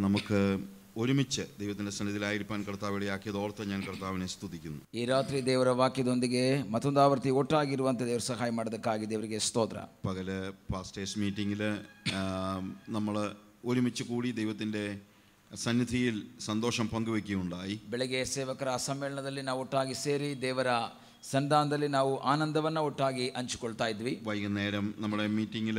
നമുക്ക് ഒരുമിച്ച് ദൈവത്തിൻ്റെ സന്നിധിയിലായിരിക്കാൻ കർത്താവ് ഇടയാക്കിയത് ഓർത്ത് ഞാൻ കർത്താവിനെ സ്തുതിക്കുന്നു ಈ ರಾತ್ರಿ ದೇವರ ವಾಕ್ಯದೊಂದಿಗೆ ಮತ್ತೊಂದು ಆವರ್ತಿ ಒಟ್ಟಾಗಿರುವಂತೆ ದೇವರು ಸಹಾಯ ಮಾಡೋದಕ್ಕಾಗಿ ದೇವರಿಗೆ ಸ್ತೋತ್ರ പകല് പാസ്റ്റേഴ്സ് മീറ്റിങ്ങിൽ നമ്മൾ ഒരുമിച്ച് കൂടി ദൈവത്തിൻ്റെ സന്നിധിയിൽ സന്തോഷം പങ്കുവെക്കുകയുണ്ടായി ಬೆಳಗ್ಗೆ ಸೇವಕರ ಸಮ್ಮೇಳನದಲ್ಲಿ ನಾವು ಒಟ್ಟಾಗಿ ಸೇರಿ ದೇವರ ಸಂಧಾನದಲ್ಲಿ ನಾವು ಆನಂದವನ್ನು ಒಟ್ಟಾಗಿ ಹಂಚಿಕೊಳ್ತಾ ಇದ್ವಿ വൈകുന്നേരം നമ്മുടെ മീറ്റിങ്ങിൽ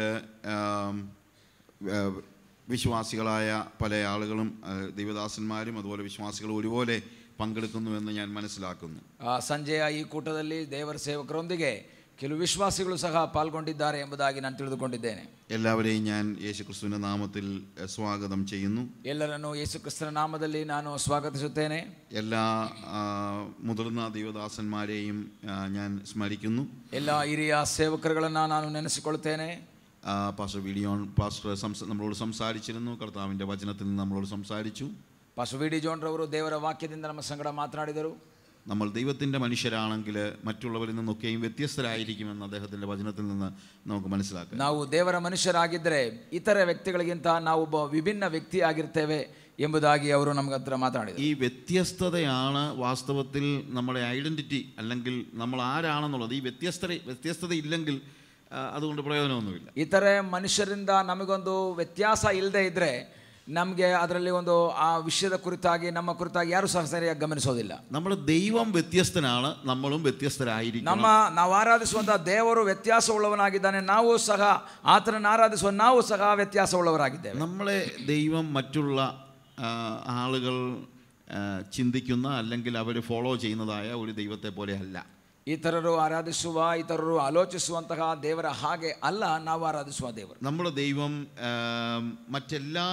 വിശ്വാസികളായ പല ആളുകളും ആ, ദൈവദാസന്മാരും അതുപോലെ വിശ്വാസികളും ഒരുപോലെ പങ്കെടുക്കുന്നുവെന്ന് ഞാൻ മനസ്സിലാക്കുന്നു ಆ ಸಂಜೆಯ ಈ ಕೂಟದಲ್ಲಿ ದೇವರ ಸೇವಕರೊಂದಿಗೆ ಕೆಲವು ವಿಶ್ವಾಸಿಗಳು ಸಹ ಪಾಲ್ಗೊಂಡಿದ್ದಾರೆ ಎಂಬುದಾಗಿ ನಾನು ತಿಳಿದುಕೊಂಡಿದ್ದೇನೆ എല്ലാവരെയും ഞാൻ യേശുക്രിസ്തുവിൻ്റെ നാമത്തിൽ ആ, സ്വാഗതം ചെയ്യുന്നു ಎಲ್ಲರನ್ನೂ ಯೇಸು ಕ್ರಿಸ್ತನ ನಾಮದಲ್ಲಿ ನಾನು സ്വാഗತಿಸುತ್ತೇನೆ എല്ലാ ആ, മുതിർന്ന ദൈവദാസന്മാരെയും ആ, ഞാൻ സ്മരിക്കുന്നു ಎಲ್ಲ ಹಿರಿಯ ಸೇವಕರುಗಳನ್ನು ನಾನು ನೆನೆಸಿಕೊಳ್ತೇನೆ ആ, പാസ്റ്റർ വിഡിയോൺ പാസ്റ്റർ സംസ നമ്മളോട് സംസാരിച്ചിരുന്നു കർത്താവിൻ്റെ വചനത്തിൽ നിന്ന് നമ്മളോട് സംസാരിച്ചു ಪಾಸ್ ವಿ ಡಿ ಜೋನ್ರವರು ದೇವರ ವಾಕ್ಯದಿಂದ ನಮ್ಮ ಸಂಗಡ ಮಾತನಾಡಿದರು നമ്മൾ ദൈവത്തിൻ്റെ മനുഷ്യരാണെങ്കിൽ മറ്റുള്ളവരിൽ നിന്നൊക്കെയും വ്യത്യസ്തരായിരിക്കുമെന്ന് അദ്ദേഹത്തിൻ്റെ വചനത്തിൽ നിന്ന് നമുക്ക് മനസ്സിലാക്കാം ನಾವು ದೇವರ ಮನುಷ್ಯರಾಗಿದ್ದರೆ ಇತರ ವ್ಯಕ್ತಿಗಳಿಗಿಂತ ನಾವು ಒಬ್ಬ ವಿಭಿನ್ನ ವ್ಯಕ್ತಿ ಆಗಿರ್ತೇವೆ ಎಂಬುದಾಗಿ ಅವರು ನಮ್ಗೆ ಹತ್ರ ಮಾತನಾಡಿದರು ഈ വ്യത്യസ്തതയാണ് വാസ്തവത്തിൽ നമ്മുടെ ഐഡൻറ്റിറ്റി അല്ലെങ്കിൽ നമ്മൾ ആരാണെന്നുള്ളത് ഈ വ്യത്യസ്തത വ്യത്യസ്തത ഇല്ലെങ്കിൽ ആ, അതുകൊണ്ട് പ്രയോജനമൊന്നുമില്ല ಇತರೆ ಮನುಷ್ಯರಿಂದ ನಮಗೊಂದು ವ್ಯತ್ಯಾಸ ಇಲ್ಲದೆ ಇದ್ದರೆ ನಮಗೆ ಅದರಲ್ಲಿ ಒಂದು ಆ ವಿಷಯದ ಕುರಿತಾಗಿ ನಮ್ಮ ಕುರಿತಾಗಿ ಯಾರು ಸಹ ಸರಿಯಾಗಿ ಗಮನಿಸೋದಿಲ್ಲ നമ്മുടെ ദൈവം വ്യത്യസ്തനാണ് നമ്മളും വ്യത്യസ്തരായിരിക്കണം ನಮ್ಮ ನಾವು ಆರಾಧಿಸುವಂಥ ದೇವರು ವ್ಯತ್ಯಾಸವುಳ್ಳವನಾಗಿದ್ದಾನೆ ನಾವು ಸಹ ಆತನನ್ನು ಆರಾಧಿಸುವ ನಾವು ಸಹ ವ್ಯತ್ಯಾಸವುಳ್ಳವರಾಗಿದ್ದೇವೆ നമ്മളെ ദൈവം മറ്റുള്ള ആ, ആളുകൾ ആ, ചിന്തിക്കുന്ന അല്ലെങ്കിൽ അവർ ഫോളോ ചെയ്യുന്നതായ ഒരു ദൈവത്തെ പോലെ അല്ല ಇತರರು ಆರಾಧಿಸುವ ಇತರರು ಆಲೋಚಿಸುವಂತಹ ದೇವರ ಹಾಗೆ ಅಲ್ಲ ನಾವು ಆರಾಧಿಸುವ ದೇವರು നമ്മുടെ ദൈവം ആ, മറ്റെല്ലാ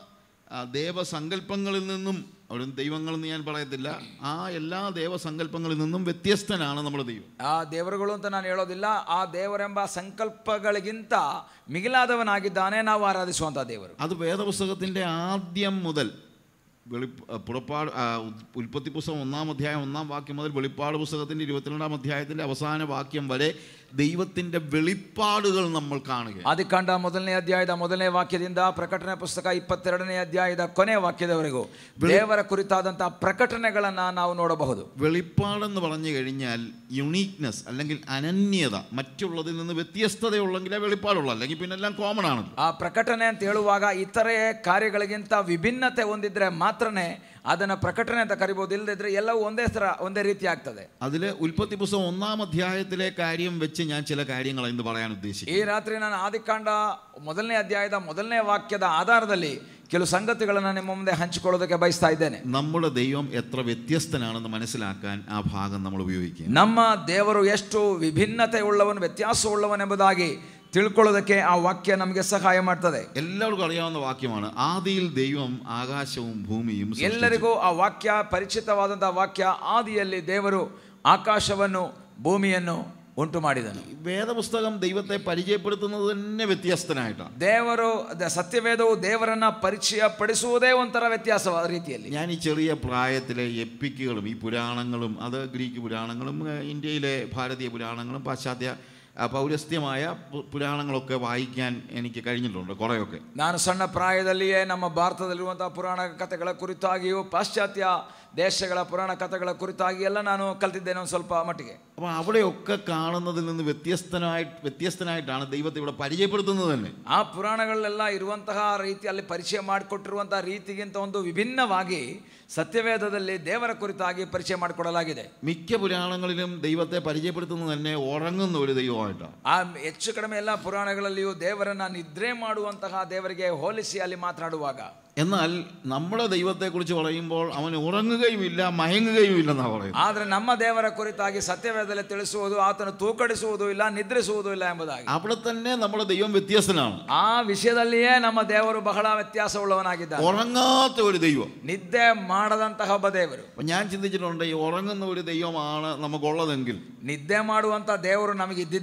ആ, ദേവസങ്കല്പങ്ങളിൽ നിന്നും അവിടെ ദൈവങ്ങളെന്ന് ഞാൻ പറയത്തില്ല ആ എല്ലാ ദേവസങ്കല്പങ്ങളിൽ നിന്നും വ്യത്യസ്തനാണ് നമ്മുടെ ദൈവം ಆ ದೇವರುಗಳು ಅಂತ ನಾನು ಹೇಳೋದಿಲ್ಲ ಆ ದೇವರೆಂಬ ಸಂಕಲ್ಪಗಳಿಗಿಂತ ಮಿಗಿಲಾದವನಾಗಿದ್ದಾನೆ ನಾವು ಆರಾಧಿಸುವಂಥ ದೇವರು അത് വേദപുസ്തകത്തിൻ്റെ ആദ്യം മുതൽ വെളി പുറപ്പാട് ആ, ഉൽപ്പത്തി പുസ്തകം ഒന്നാം അധ്യായം ഒന്നാം വാക്യം മുതൽ വെളിപ്പാട് പുസ്തകത്തിൻ്റെ ഇരുപത്തിരണ്ടാം അധ്യായത്തിൻ്റെ അവസാന വാക്യം വരെ ദൈവത്തിൻ്റെ വെളിപ്പാടുകൾ നമ്മൾ കാണുക ಆದಿಕಾಂಡ ಮೊದಲನೇ ಅಧ್ಯಾಯದ ಮೊದಲನೇ ವಾಕ್ಯದಿಂದ ಪ್ರಕಟಣೆ ಪುಸ್ತಕ ಇಪ್ಪತ್ತೆರಡನೇ ಅಧ್ಯಾಯದ ಕೊನೆ ವಾಕ್ಯದವರೆಗೂ ದೇವರ ಕುರಿತಾದಂತಹ ಪ್ರಕಟಣೆಗಳನ್ನ ನಾವು ನೋಡಬಹುದು വെളിപ്പാടെന്ന് പറഞ്ഞു കഴിഞ്ഞാൽ യുണീക്നെസ് അല്ലെങ്കിൽ അനന്യത മറ്റുള്ളതിൽ നിന്ന് വ്യത്യസ്തതയുള്ളെങ്കിലേ വെളിപ്പാടുള്ളൂ അല്ലെങ്കിൽ പിന്നെ എല്ലാം കോമൺ ആണ് ಆ ಪ್ರಕಟಣೆ ಅಂತ ಹೇಳುವಾಗ ಇತರೆ ಕಾರ್ಯಗಳಿಗಿಂತ ವಿಭಿನ್ನತೆ ಹೊಂದಿದ್ರೆ ಮಾತ್ರನೇ ಅದನ್ನ ಪ್ರಕಟಣೆ ಅಂತ ಕರಿಬಹುದು ಇಲ್ಲದಿದ್ರೆ ಎಲ್ಲವೂ ಒಂದೇ ಥರ ಒಂದೇ ರೀತಿ ಆಗ್ತದೆ അതിൽ ഉൽപ്പത്തി പുസ്തകം ഒന്നാം അധ്യായത്തിലെ കാര്യം വെച്ച് ഞാൻ ചില കാര്യങ്ങൾ ഇന്ന് പറയാൻ ഉദ്ദേശിക്കുന്നു ಈ ರಾತ್ರಿ ನಾನು ಆದಿಕಾಂಡ ಮೊದಲನೇ ಅಧ್ಯಾಯದ ಮೊದಲನೇ ವಾಕ್ಯದ ಆಧಾರದಲ್ಲಿ ಕೆಲವು ಸಂಗತಿಗಳನ್ನು ನಿಮ್ಮ ಮುಂದೆ ಹಂಚಿಕೊಳ್ಳೋದಕ್ಕೆ ಬಯಸ್ತಾ ಇದ್ದೇನೆ നമ്മുടെ ദൈവം എത്ര വ്യത്യസ്തനാണെന്ന് മനസ്സിലാക്കാൻ ആ ഭാഗം നമ്മൾ ഉപയോഗിക്കുക ನಮ್ಮ ದೇವರು ಎಷ್ಟು ವಿಭಿನ್ನತೆ ಉಳ್ಳವನು ವ್ಯತ್ಯಾಸ ಉಳ್ಳವನೆಂಬುದಾಗಿ ತಿಳ್ಕೊಳ್ಳೋದಕ್ಕೆ ಆ ವಾಕ್ಯ ನಮಗೆ ಸಹಾಯ ಮಾಡ್ತದೆ എല്ലാവർക്കും അറിയാവുന്ന വാക്യമാണ് ആദിയിൽ ദൈവം ആകാശവും ഭൂമിയും സൃഷ്ടിച്ചു. ಎಲ್ಲರಿಗೂ ಆ ವಾಕ್ಯ ಪರಿಚಿತವಾದಂತಹ ವಾಕ್ಯ ಆದಿಯಲ್ಲಿ ದೇವರು ಆಕಾಶವನ್ನು ಭೂಮಿಯನ್ನು ಉಂಟು ಮಾಡಿದನು വേദപുസ്തകം ദൈവത്തെ പരിചയപ്പെടുത്തുന്നത് തന്നെ വ്യത്യസ്തനായിട്ടാണ് ದೇವರು ದ- ಸತ್ಯವೇದವು ದೇವರನ್ನ ಪರಿಚಯ ಪಡಿಸುವುದೇ ಒಂಥರ ವ್ಯತ್ಯಾಸವಾದ ರೀತಿಯಲ್ಲಿ ഞാൻ ഈ ചെറിയ പ്രായത്തിലെ എപ്പിക്കുകളും ഈ പുരാണങ്ങളും അത് ഗ്രീക്ക് പുരാണങ്ങളും ഏഹ്, ഇന്ത്യയിലെ ഭാരതീയ പുരാണങ്ങളും പാശ്ചാത്യ ആ, പൗരസ്ത്യമായ പു- പുരാണങ്ങളൊക്കെ വായിക്കാൻ എനിക്ക് കഴിഞ്ഞിട്ടുണ്ട് കുറേയൊക്കെ ನಾನು ಸಣ್ಣ ಪ್ರಾಯದಲ್ಲಿಯೇ ನಮ್ಮ ಭಾರತದಲ್ಲಿರುವಂತಹ ಪುರಾಣ ಕಥೆಗಳ ಕುರಿತಾಗಿಯೂ ಪಾಶ್ಚಾತ್ಯ ದೇಶಗಳ ಪುರಾಣ ಕಥೆಗಳ ಕುರಿತಾಗಿ ಎಲ್ಲ ನಾನು ಕಲ್ತಿದ್ದೇನೆ ಒಂದು ಸ್ವಲ್ಪ ಮಟ್ಟಿಗೆ അപ്പോൾ അവിടെയൊക്കെ കാണുന്നതിൽ നിന്ന് വ്യത്യസ്തനായി വ്യത്യസ്തനായിട്ടാണ് ദൈവത്തെ ഇവിടെ പരിചയപ്പെടുത്തുന്നത് തന്നെ ಆ ಪುರಾಣಗಳಲ್ಲೆಲ್ಲ ಇರುವಂತಹ ರೀತಿ ಅಲ್ಲಿ ಪರಿಚಯ ಮಾಡಿಕೊಟ್ಟಿರುವಂತಹ ರೀತಿಗಿಂತ ಒಂದು ವಿಭಿನ್ನವಾಗಿ ಸತ್ಯವೇದದಲ್ಲಿ ದೇವರ ಕುರಿತಾಗಿ ಪರಿಚಯ ಮಾಡಿಕೊಡಲಾಗಿದೆ മിക്ക പുരാണങ്ങളിലും ദൈവത്തെ പരിചയപ്പെടുത്തുന്നത് തന്നെ ഉറങ്ങുന്ന ഒരു ദൈവമായിട്ടാണ് ಆ ಹೆಚ್ಚು ಕಡಿಮೆ ಎಲ್ಲ ಪುರಾಣಗಳಲ್ಲಿಯೂ ದೇವರನ್ನ ನಿದ್ರೆ ಮಾಡುವಂತಹ ದೇವರಿಗೆ ಹೋಲಿಸಿ ಅಲ್ಲಿ ಮಾತನಾಡುವಾಗ എന്നാൽ നമ്മുടെ ദൈവത്തെക്കുറിച്ച് പറയുമ്പോൾ അവൻ ഉറങ്ങുകയുമില്ല മയങ്ങുകയും ഇല്ലെന്നാണ് പറയുന്നത് ಆದರೆ ನಮ್ಮ ದೇವರ ಕುರಿತಾಗಿ ಸತ್ಯವೇದದಲ್ಲಿ ತಿಳಿಸುವುದು ಆತನು ತೂಕಡಿಸುವುದೂ ಇಲ್ಲ ನಿದ್ರಿಸುವುದೂ ಇಲ್ಲ ಎಂಬುದಾಗಿ അവിടെ തന്നെ നമ്മുടെ ദൈവം വ്യത്യസ്തനാണ് ಆ ವಿಷಯದಲ್ಲಿಯೇ ನಮ್ಮ ದೇವರು ಬಹಳ ವ್ಯತ್ಯಾಸವುಳ್ಳವನಾಗಿದ್ದಾನೆ ഉറങ്ങാത്ത ഒരു ദൈവം ನಿದ್ದೆ ಮಾಡದಂತಹ ಒಬ್ಬ ದೇವರು അപ്പം ഞാൻ ചിന്തിച്ചിട്ടുണ്ട് ഈ ഉറങ്ങുന്ന ഒരു ദൈവമാണ് നമുക്കുള്ളതെങ്കിൽ ನಿದ್ದೆ ಮಾಡುವಂತ ದೇವರು ನಮಗಿದ್ದಿದ್ರೆ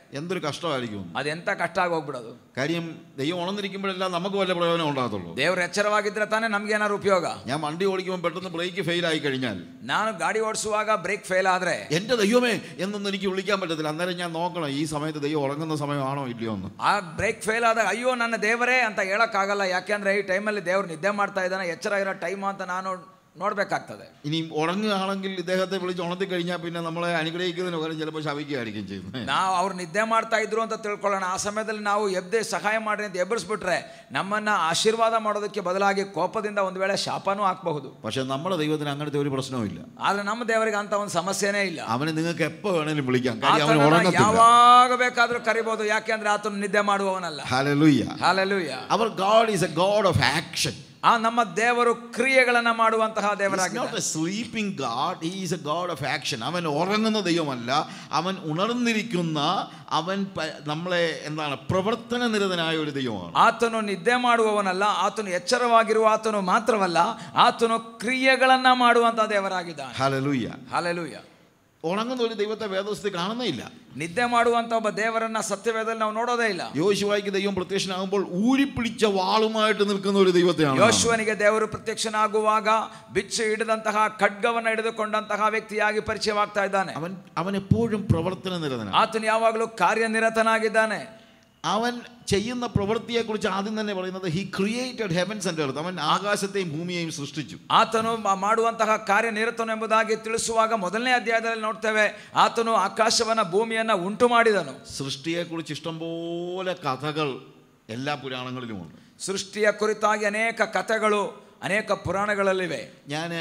എന്തൊരു കഷ്ടമായിരിക്കും ಅದೆಂತ ಕಷ್ಟ ಆಗಿ ಹೋಗ್ಬಿಡೋದು കാര്യം ദൈവം ഉണർന്നിരിക്കുമ്പോഴെല്ലാം നമുക്ക് വല്ല പ്രയോജനം ഉണ്ടാകത്തുള്ളൂ ದೇವ್ರ ಎಚ್ಚರವಾಗಿದ್ರೆ ತಾನೇ ನಮ್ಗೆ ಏನಾದ್ರು ಉಪಯೋಗ ഞാൻ വണ്ടി ഓടിക്കുമ്പോൾ പെട്ടെന്ന് ബ്രേക്ക് ഫെയിൽ ആയി കഴിഞ്ഞാൽ ನಾನು ಗಾಡಿ ಓಡಿಸುವಾಗ ಬ್ರೇಕ್ ಫೇಲ್ ಆದ್ರೆ എൻ്റെ ദൈവമേ എന്നൊന്നും എനിക്ക് വിളിക്കാൻ പറ്റത്തില്ല അന്നേരം ഞാൻ നോക്കണം ഈ സമയത്ത് ദൈവം ഉറങ്ങുന്ന സമയമാണോ ഇല്ലയോ എന്ന് ಆ ಬ್ರೇಕ್ ಫೇಲ್ ಆದಾಗ ಅಯ್ಯೋ ನನ್ನ ದೇವರೇ ಅಂತ ಹೇಳಕ್ಕಾಗಲ್ಲ ಯಾಕೆಂದ್ರೆ ಈ ಟೈಮಲ್ಲಿ ದೇವ್ರು ನಿದ್ದೆ ಮಾಡ್ತಾ ಇದ್ದಾನೆ ಎಚ್ಚರ ಇರೋ ಟೈಮ್ ಅಂತ ನಾನು ನೋಡ್ಬೇಕಾಗ್ತದೆ ഇനി ഉറങ്ങുകയാണെങ്കിൽ ഇദ്ദേഹത്തെ വിളിച്ച് ഉണർത്തി കഴിഞ്ഞാൽ പിന്നെ നമ്മളെ അനുഗ്രഹിക്കുന്നതിന് പകരം ചിലപ്പോൾ ശവിക്കുകയായിരിക്കും ചെയ്യുന്നത് ನಾವು ಅವ್ರು ನಿದ್ದೆ ಮಾಡ್ತಾ ಇದ್ರು ಅಂತ ತಿಳ್ಕೊಳ್ಳೋಣ ಆ ಸಮಯದಲ್ಲಿ ನಾವು ಎದ್ದೆ ಸಹಾಯ ಮಾಡ್ರಿ ಅಂತ ಎಬ್ಬರಿಸ್ಬಿಟ್ರೆ ನಮ್ಮನ್ನ ಆಶೀರ್ವಾದ ಮಾಡೋದಕ್ಕೆ ಬದಲಾಗಿ ಕೋಪದಿಂದ ಒಂದು ವೇಳೆ ಶಾಪನೂ ಹಾಕಬಹುದು പക്ഷെ നമ്മുടെ ദൈവത്തിന് അങ്ങനത്തെ ഒരു പ്രശ്നവും ഇല്ല ಆದ್ರೆ ನಮ್ಮ ದೇವರಿಗೆ ಅಂತ ಒಂದು ಸಮಸ್ಯೆನೇ ಇಲ್ಲ അവനെ നിങ്ങൾക്ക് എപ്പോൾ വേണേലും വിളിക്കാം കാര്യം അവൻ ಆತನನ್ನ ഉറങ്ങത്തില്ല ಯಾವಾಗ ಬೇಕಾದ್ರೂ ಕರಿಬಹುದು ಯಾಕೆಂದ್ರೆ ಆತನು ನಿದ್ದೆ ಮಾಡುವವನಲ್ಲ ഹല്ലേലൂയ ಹಾಲೆಲೂಯ അവർ God is a God of action ಆ ನಮ್ಮ ದೇವರು ಕ್ರಿಯೆಗಳನ್ನ ಮಾಡುವಂತಹ നോട്ട് ದೇವರಾಗಿದ್ದಾರೆ a sleeping God he is a God of action അവൻ ഉറങ്ങുന്ന ദൈവമല്ല അവൻ ഉണർന്നിരിക്കുന്ന അവൻ പ- നമ്മളെ എന്താണ് പ്രവർത്തന നിരതനായ ഒരു ദൈവമാണ് ಆತನು ನಿದ್ದೆ ಮಾಡುವವನಲ್ಲ ಆತನು ಎಚ್ಚರವಾಗಿರುವ ಆತನು ಮಾತ್ರವಲ್ಲ ಆತನು ಕ್ರಿಯೆಗಳನ್ನ ಮಾಡುವಂತಹ ದೇವರಾಗಿದ್ದಾನೆ ഹല്ലേലൂയ ಹಾಲೆಲೂಯ ഉറങ്ങുന്ന ഒരു ദൈവത്തെ വേദവസ്ഥയിൽ കാണുന്നേ ഇല്ല ನಿದ್ದೆ ಮಾಡುವಂತ ಒಬ್ಬ ದೇವರನ್ನ സത്യവേദದಲ್ಲಿ ನಾವು ನೋಡೋದೇ ಇಲ್ಲ യോശുവായിക്ക് ദൈവം പ്രത്യക്ഷനാകുമ്പോൾ ഊരിപ്പിടിച്ച വാളുമായിട്ട് നിൽക്കുന്ന ഒരു ദൈവത്തെയാണ് കാണുന്നത്. ಯೋಶುವನಿಗೆ ದೇವರು ಪ್ರತ್ಯಕ್ಷನಾಗುವಾಗ ಬಿಚ್ಚು ಹಿಡಿದಂತಹ ಖಡ್ಗವನ್ನ ಹಿಡಿದುಕೊಂಡಂತಹ ವ್ಯಕ್ತಿಯಾಗಿ ಪರಿಚಯವಾಗ್ತಾ ಇದ್ದಾನೆ അവൻ അവൻ എപ്പോഴും പ്രവർത്തന നിരതനാണ് ಆತನು ಯಾವಾಗಲೂ ಕಾರ್ಯನಿರತನಾಗಿದ್ದಾನೆ അവൻ ചെയ്യുന്ന പ്രവൃത്തിയെക്കുറിച്ച് ആദ്യം തന്നെ പറയുന്നത് he created heavens and earth അവൻ ആകാശത്തെയും ഭൂമിയെയും സൃഷ്ടിച്ചു ಆತನು ಮಾ- ಮಾಡುವಂತಹ ಕಾರ್ಯನಿರತನು ಎಂಬುದಾಗಿ ತಿಳಿಸುವಾಗ ಮೊದಲನೇ ಅಧ್ಯಾಯದಲ್ಲಿ ನೋಡ್ತೇವೆ ಆತನು ಆಕಾಶವನ್ನ ಭೂಮಿಯನ್ನ ಉಂಟು ಮಾಡಿದನು സൃഷ്ടിയെക്കുറിച്ച് ഇഷ്ടംപോലെ കഥകൾ എല്ലാ പുരാണങ്ങളിലുമുണ്ട് ಸೃಷ್ಟಿಯ ಕುರಿತಾಗಿ ಅನೇಕ ಕಥೆಗಳು ಅನೇಕ ಪುರಾಣಗಳಲ್ಲಿವೆ ഞാൻ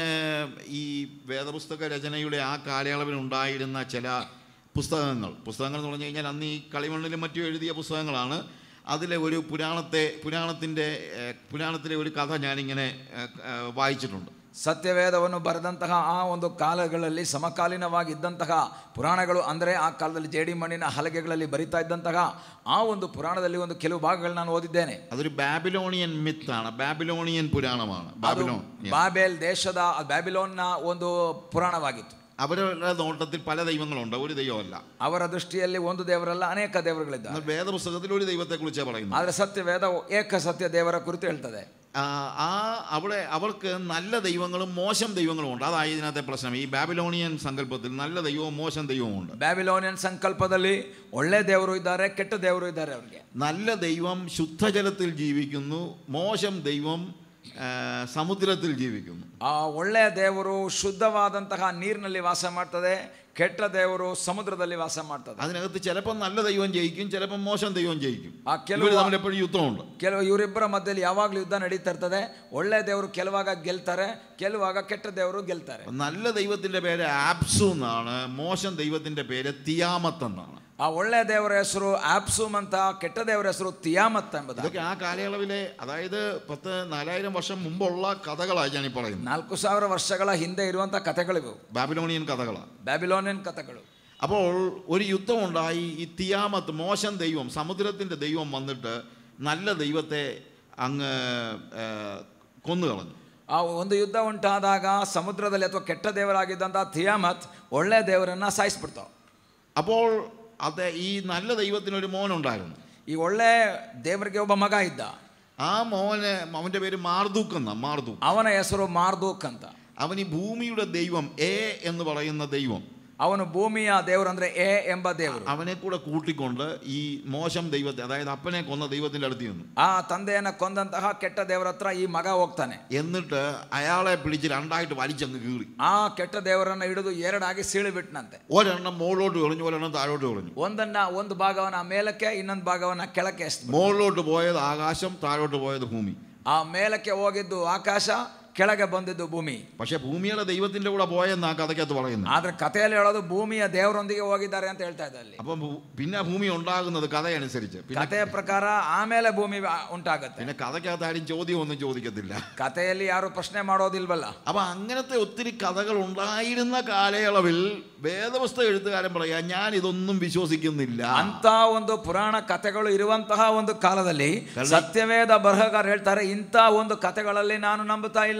ഈ വേദപുസ്തക രചനയുടെ ആ കാലയളവിൽ ഉണ്ടായിരുന്ന ചില പുസ്തകങ്ങൾ പുസ്തകങ്ങൾ എന്ന് പറഞ്ഞു കഴിഞ്ഞാൽ അന്ന് ഈ കളിമണ്ണിലും മറ്റും എഴുതിയ പുസ്തകങ്ങളാണ് അതിലെ ഒരു പുരാണത്തെ പുരാണത്തിൻ്റെ ഏഹ്, പുരാണത്തിലെ ഒരു കഥ ഞാനിങ്ങനെ ഏഹ്, ഏഹ്, വായിച്ചിട്ടുണ്ട് ಸತ್ಯವೇದವನ್ನು ಬರೆದಂತಹ ಆ ಒಂದು ಕಾಲಗಳಲ್ಲಿ ಸಮಕಾಲೀನವಾಗಿ ಇದ್ದಂತಹ ಪುರಾಣಗಳು ಅಂದರೆ ಆ ಕಾಲದಲ್ಲಿ ಜೇಡಿ ಮಣ್ಣಿನ ಹಲಗೆಗಳಲ್ಲಿ ಬರಿತಾ ಇದ್ದಂತಹ ಆ ಒಂದು ಪುರಾಣದಲ್ಲಿ ಒಂದು ಕೆಲವು ಭಾಗಗಳು ನಾನು ಓದಿದ್ದೇನೆ അതൊരു ബാബിലോണിയൻ മിത്താണ് ബാബിലോണിയൻ പുരാണമാണ് ಅದು ബാബിലോൺ ಬಾಬೆಲ್ ದೇಶದ ಬ್ಯಾಬಿಲೋನ್ನ ಒಂದು ಪುರಾಣವಾಗಿತ್ತು അവരുടെ നോട്ടത്തിൽ പല ദൈവങ്ങളുണ്ട് ഒരു ദൈവമല്ല ಅವರ ದೃಷ್ಟಿಯಲ್ಲಿ ಒಂದು ದೇವರಲ್ಲ ಅನೇಕ ದೇವರುಗಳಿದ್ದಾರೆ എന്നാൽ വേദപുസ്തകത്തിൽ ഒരു ദൈവത്തെക്കുറിച്ചാണ് പറയുന്നത് ಆದರೆ ಸತ್ಯವೇದ ಏಕ ಸತ್ಯ ದೇವರ ಕುರಿತು ಹೇಳ್ತದೆ ആ ആ അവിടെ അവർക്ക് നല്ല ദൈവങ്ങളും മോശം ദൈവങ്ങളും ഉണ്ട് അതായത് ഇതിനകത്തെ പ്രശ്നം ഈ ബാബിലോണിയൻ സങ്കല്പത്തിൽ നല്ല ദൈവവും മോശം ദൈവവും ഉണ്ട് ಬ್ಯಾಬಿಲೋನಿಯನ್ ಸಂಕಲ್ಪದಲ್ಲಿ ಒಳ್ಳೆ ದೇವರು ಇದ್ದಾರೆ ಕೆಟ್ಟ ದೇವರು ಇದ್ದಾರೆ ಅವರಿಗೆ നല്ല ദൈവം ശുദ്ധജലത്തിൽ ജീവിക്കുന്നു മോശം ദൈവം ആ, സമുദ്രത്തിൽ ജീവിക്കുന്നു ಆ ಒಳ್ಳೆಯ ದೇವರು ಶುದ್ಧವಾದಂತಹ ನೀರಿನಲ್ಲಿ ವಾಸ ಮಾಡ್ತದೆ ಕೆಟ್ಟ ದೇವರು ಸಮುದ್ರದಲ್ಲಿ ವಾಸ ಮಾಡ್ತದೆ അതിനകത്ത് ചിലപ്പോൾ നല്ല ദൈവം ജയിക്കും ചിലപ്പോൾ മോശം ദൈവം ജയിക്കും ആ ಕೆಲವು- ഇവർ തമ്മിൽ എപ്പോഴും യുദ്ധമുണ്ട് ಕೆಲವು ಇವರಿಬ್ಬರ ಮಧ್ಯದಲ್ಲಿ ಯಾವಾಗಲೂ ಯುದ್ಧ ನಡೀತಾ ಇರ್ತದೆ ಒಳ್ಳೆ ದೇವರು ಕೆಲವಾಗ ಗೆಲ್ತಾರೆ ಕೆಲವಾಗ ಕೆಟ್ಟ ದೇವರು ಗೆಲ್ತಾರೆ നല്ല ദൈവത്തിന്റെ പേര് ആപ്സു എന്നാണ് മോശം ദൈവത്തിന്റെ പേര് തിയാമത്ത് എന്നാണ് ಆ ಒಳ್ಳೆ ದೇವರ ಹೆಸರು ಆಪ್ಸುಮ್ ಅಂತ ಕೆಟ್ಟ ದೇವರ ಹೆಸರು ತಿಯಾಮತ್ ಎಂಬುದು ഇതൊക്കെ ആ കാലയളവിലെ അതായത് പത്ത് നാലായിരം വർഷം മുമ്പുള്ള കഥകളാണ് ഞാൻ ഈ പറയുന്നത് ನಾಲ್ಕು ಸಾವಿರ ವರ್ಷಗಳ ಹಿಂದೆ ಇರುವಂಥ ಕಥೆಗಳಿವು ബാബിലോണിയൻ കഥകളാണ് ಬ್ಯಾಬಿಲೋನಿಯನ್ ಕಥೆಗಳು അപ്പോൾ ഒരു യുദ്ധമുണ്ടായി ഈ തിയാമത്ത് മോശം ദൈവം സമുദ്രത്തിൻ്റെ ദൈവം വന്നിട്ട് നല്ല ദൈവത്തെ അങ്ങ് ആ, കൊന്നുകളഞ്ഞു ಆ ಒಂದು ಯುದ್ಧ ಉಂಟಾದಾಗ ಸಮುದ್ರದಲ್ಲಿ ಅಥವಾ ಕೆಟ್ಟ ದೇವರಾಗಿದ್ದಂಥ ತಿಯಾಮತ್ ಒಳ್ಳೆ ದೇವರನ್ನ ಸಾಯಿಸ್ಬಿಡ್ತಾವ അപ്പോൾ അത് ഈ നല്ല ദൈവത്തിനൊരു മോനുണ്ടായിരുന്നു ಈ ಒಳ್ಳೆ ದೇವರಿಗೆ ಒಬ್ಬ ಮಗ ಇದ್ದ ആ മോന് അവൻ്റെ പേര് മാർദൂക്ക് എന്നാ മാർദൂക്ക് ಅವನ ಹೆಸರು ಮಾರ್ದೂಕ್ ಅಂತ അവൻ ഈ ഭൂമിയുടെ ദൈവം എ എന്ന് പറയുന്ന ദൈവം ಅವನು ಭೂಮಿಯ ದೇವರು ಅಂದ್ರೆ ಎ ಎಂಬ ದೇವರು അവനെ കൂടെ കൂട്ടിക്കൊണ്ട് ഈ മോശം ദൈവത്തെ അതായത് അപ്പനെ കൊന്ന ദൈവത്തിൻ്റെ അടുത്ത് ചെന്നു ಆ ತಂದೆಯನ್ನ ಕೊಂದಂತಹ ಕೆಟ್ಟ ದೇವರ ಹತ್ರ ಈ ಮಗ ಹೋಗ್ತಾನೆ എന്നിട്ട് അയാളെ പിടിച്ച് രണ്ടായിട്ട് വലിച്ചങ്ങ് കീറി ಆ ಕೆಟ್ಟ ದೇವರನ್ನ ಹಿಡಿದು ಎರಡಾಗಿ ಸೀಳಿ ಬಿಟ್ನಂತೆ ഒരെണ്ണം മുകളിലോട്ട് കളഞ്ഞു ഒരെണ്ണം താഴോട്ട് കളഞ്ഞു ಒಂದನ್ನ ಒಂದು ಭಾಗವನ್ನ ಮೇಲಕ್ಕೆ ಇನ್ನೊಂದು ಭಾಗವನ್ನ ಕೆಳಕ್ಕೆ ಎಸ್ದು മുകളിലോട്ട് പോയത് ആകാശം താഴോട്ട് പോയത് ഭൂമി ಆ ಮೇಲಕ್ಕೆ ಹೋಗಿದ್ದು ಆಕಾಶ ಕೆಳಗೆ ಬಂದಿದ್ದು ಭೂಮಿ പക്ഷെ ഭൂമിയുടെ ദൈവത്തിന്റെ കൂടെ പോയെന്നാ കഥയ്ക്കകത്ത് പറയുന്നത് ಆದ್ರೆ ಕಥೆಯಲ್ಲಿ ಹೇಳೋದು ಭೂಮಿಯ ದೇವರೊಂದಿಗೆ ಹೋಗಿದ್ದಾರೆ ಅಂತ ಹೇಳ್ತಾ ಇದೆ ಅಲ್ಲಿ അപ്പം ഭൂ- പിന്നെ ഭൂമി ഉണ്ടാകുന്നത് കഥയനുസരിച്ച് പിന്നെ ಕಥೆಯ ಪ್ರಕಾರ ಆಮೇಲೆ ಭೂಮಿ ಆ- ಉಂಟಾಗತ್ತೆ പിന്നെ കഥയ്ക്കകത്ത് ആരും ചോദ്യമൊന്നും ചോദിക്കത്തില്ല ಕಥೆಯಲ್ಲಿ ಯಾರು ಪ್ರಶ್ನೆ ಮಾಡೋದಿಲ್ವಲ್ಲ അപ്പൊ അങ്ങനത്തെ ഒത്തിരി കഥകൾ ഉണ്ടായിരുന്ന കാലയളവിൽ വേദപുസ്തക എഴുത്തുകാരൻ പറയാ ഞാൻ ഇതൊന്നും വിശ്വസിക്കുന്നില്ല ಅಂತ ಒಂದು ಪುರಾಣ ಕಥೆಗಳು ಇರುವಂತಹ ಒಂದು ಕಾಲದಲ್ಲಿ ಸತ್ಯವೇದ ಬರಹಗಾರ ಹೇಳ್ತಾರೆ ಇಂಥ ಒಂದು ಕಥೆಗಳಲ್ಲಿ ನಾನು ನಂಬುತ್ತಾ ಇಲ್ಲ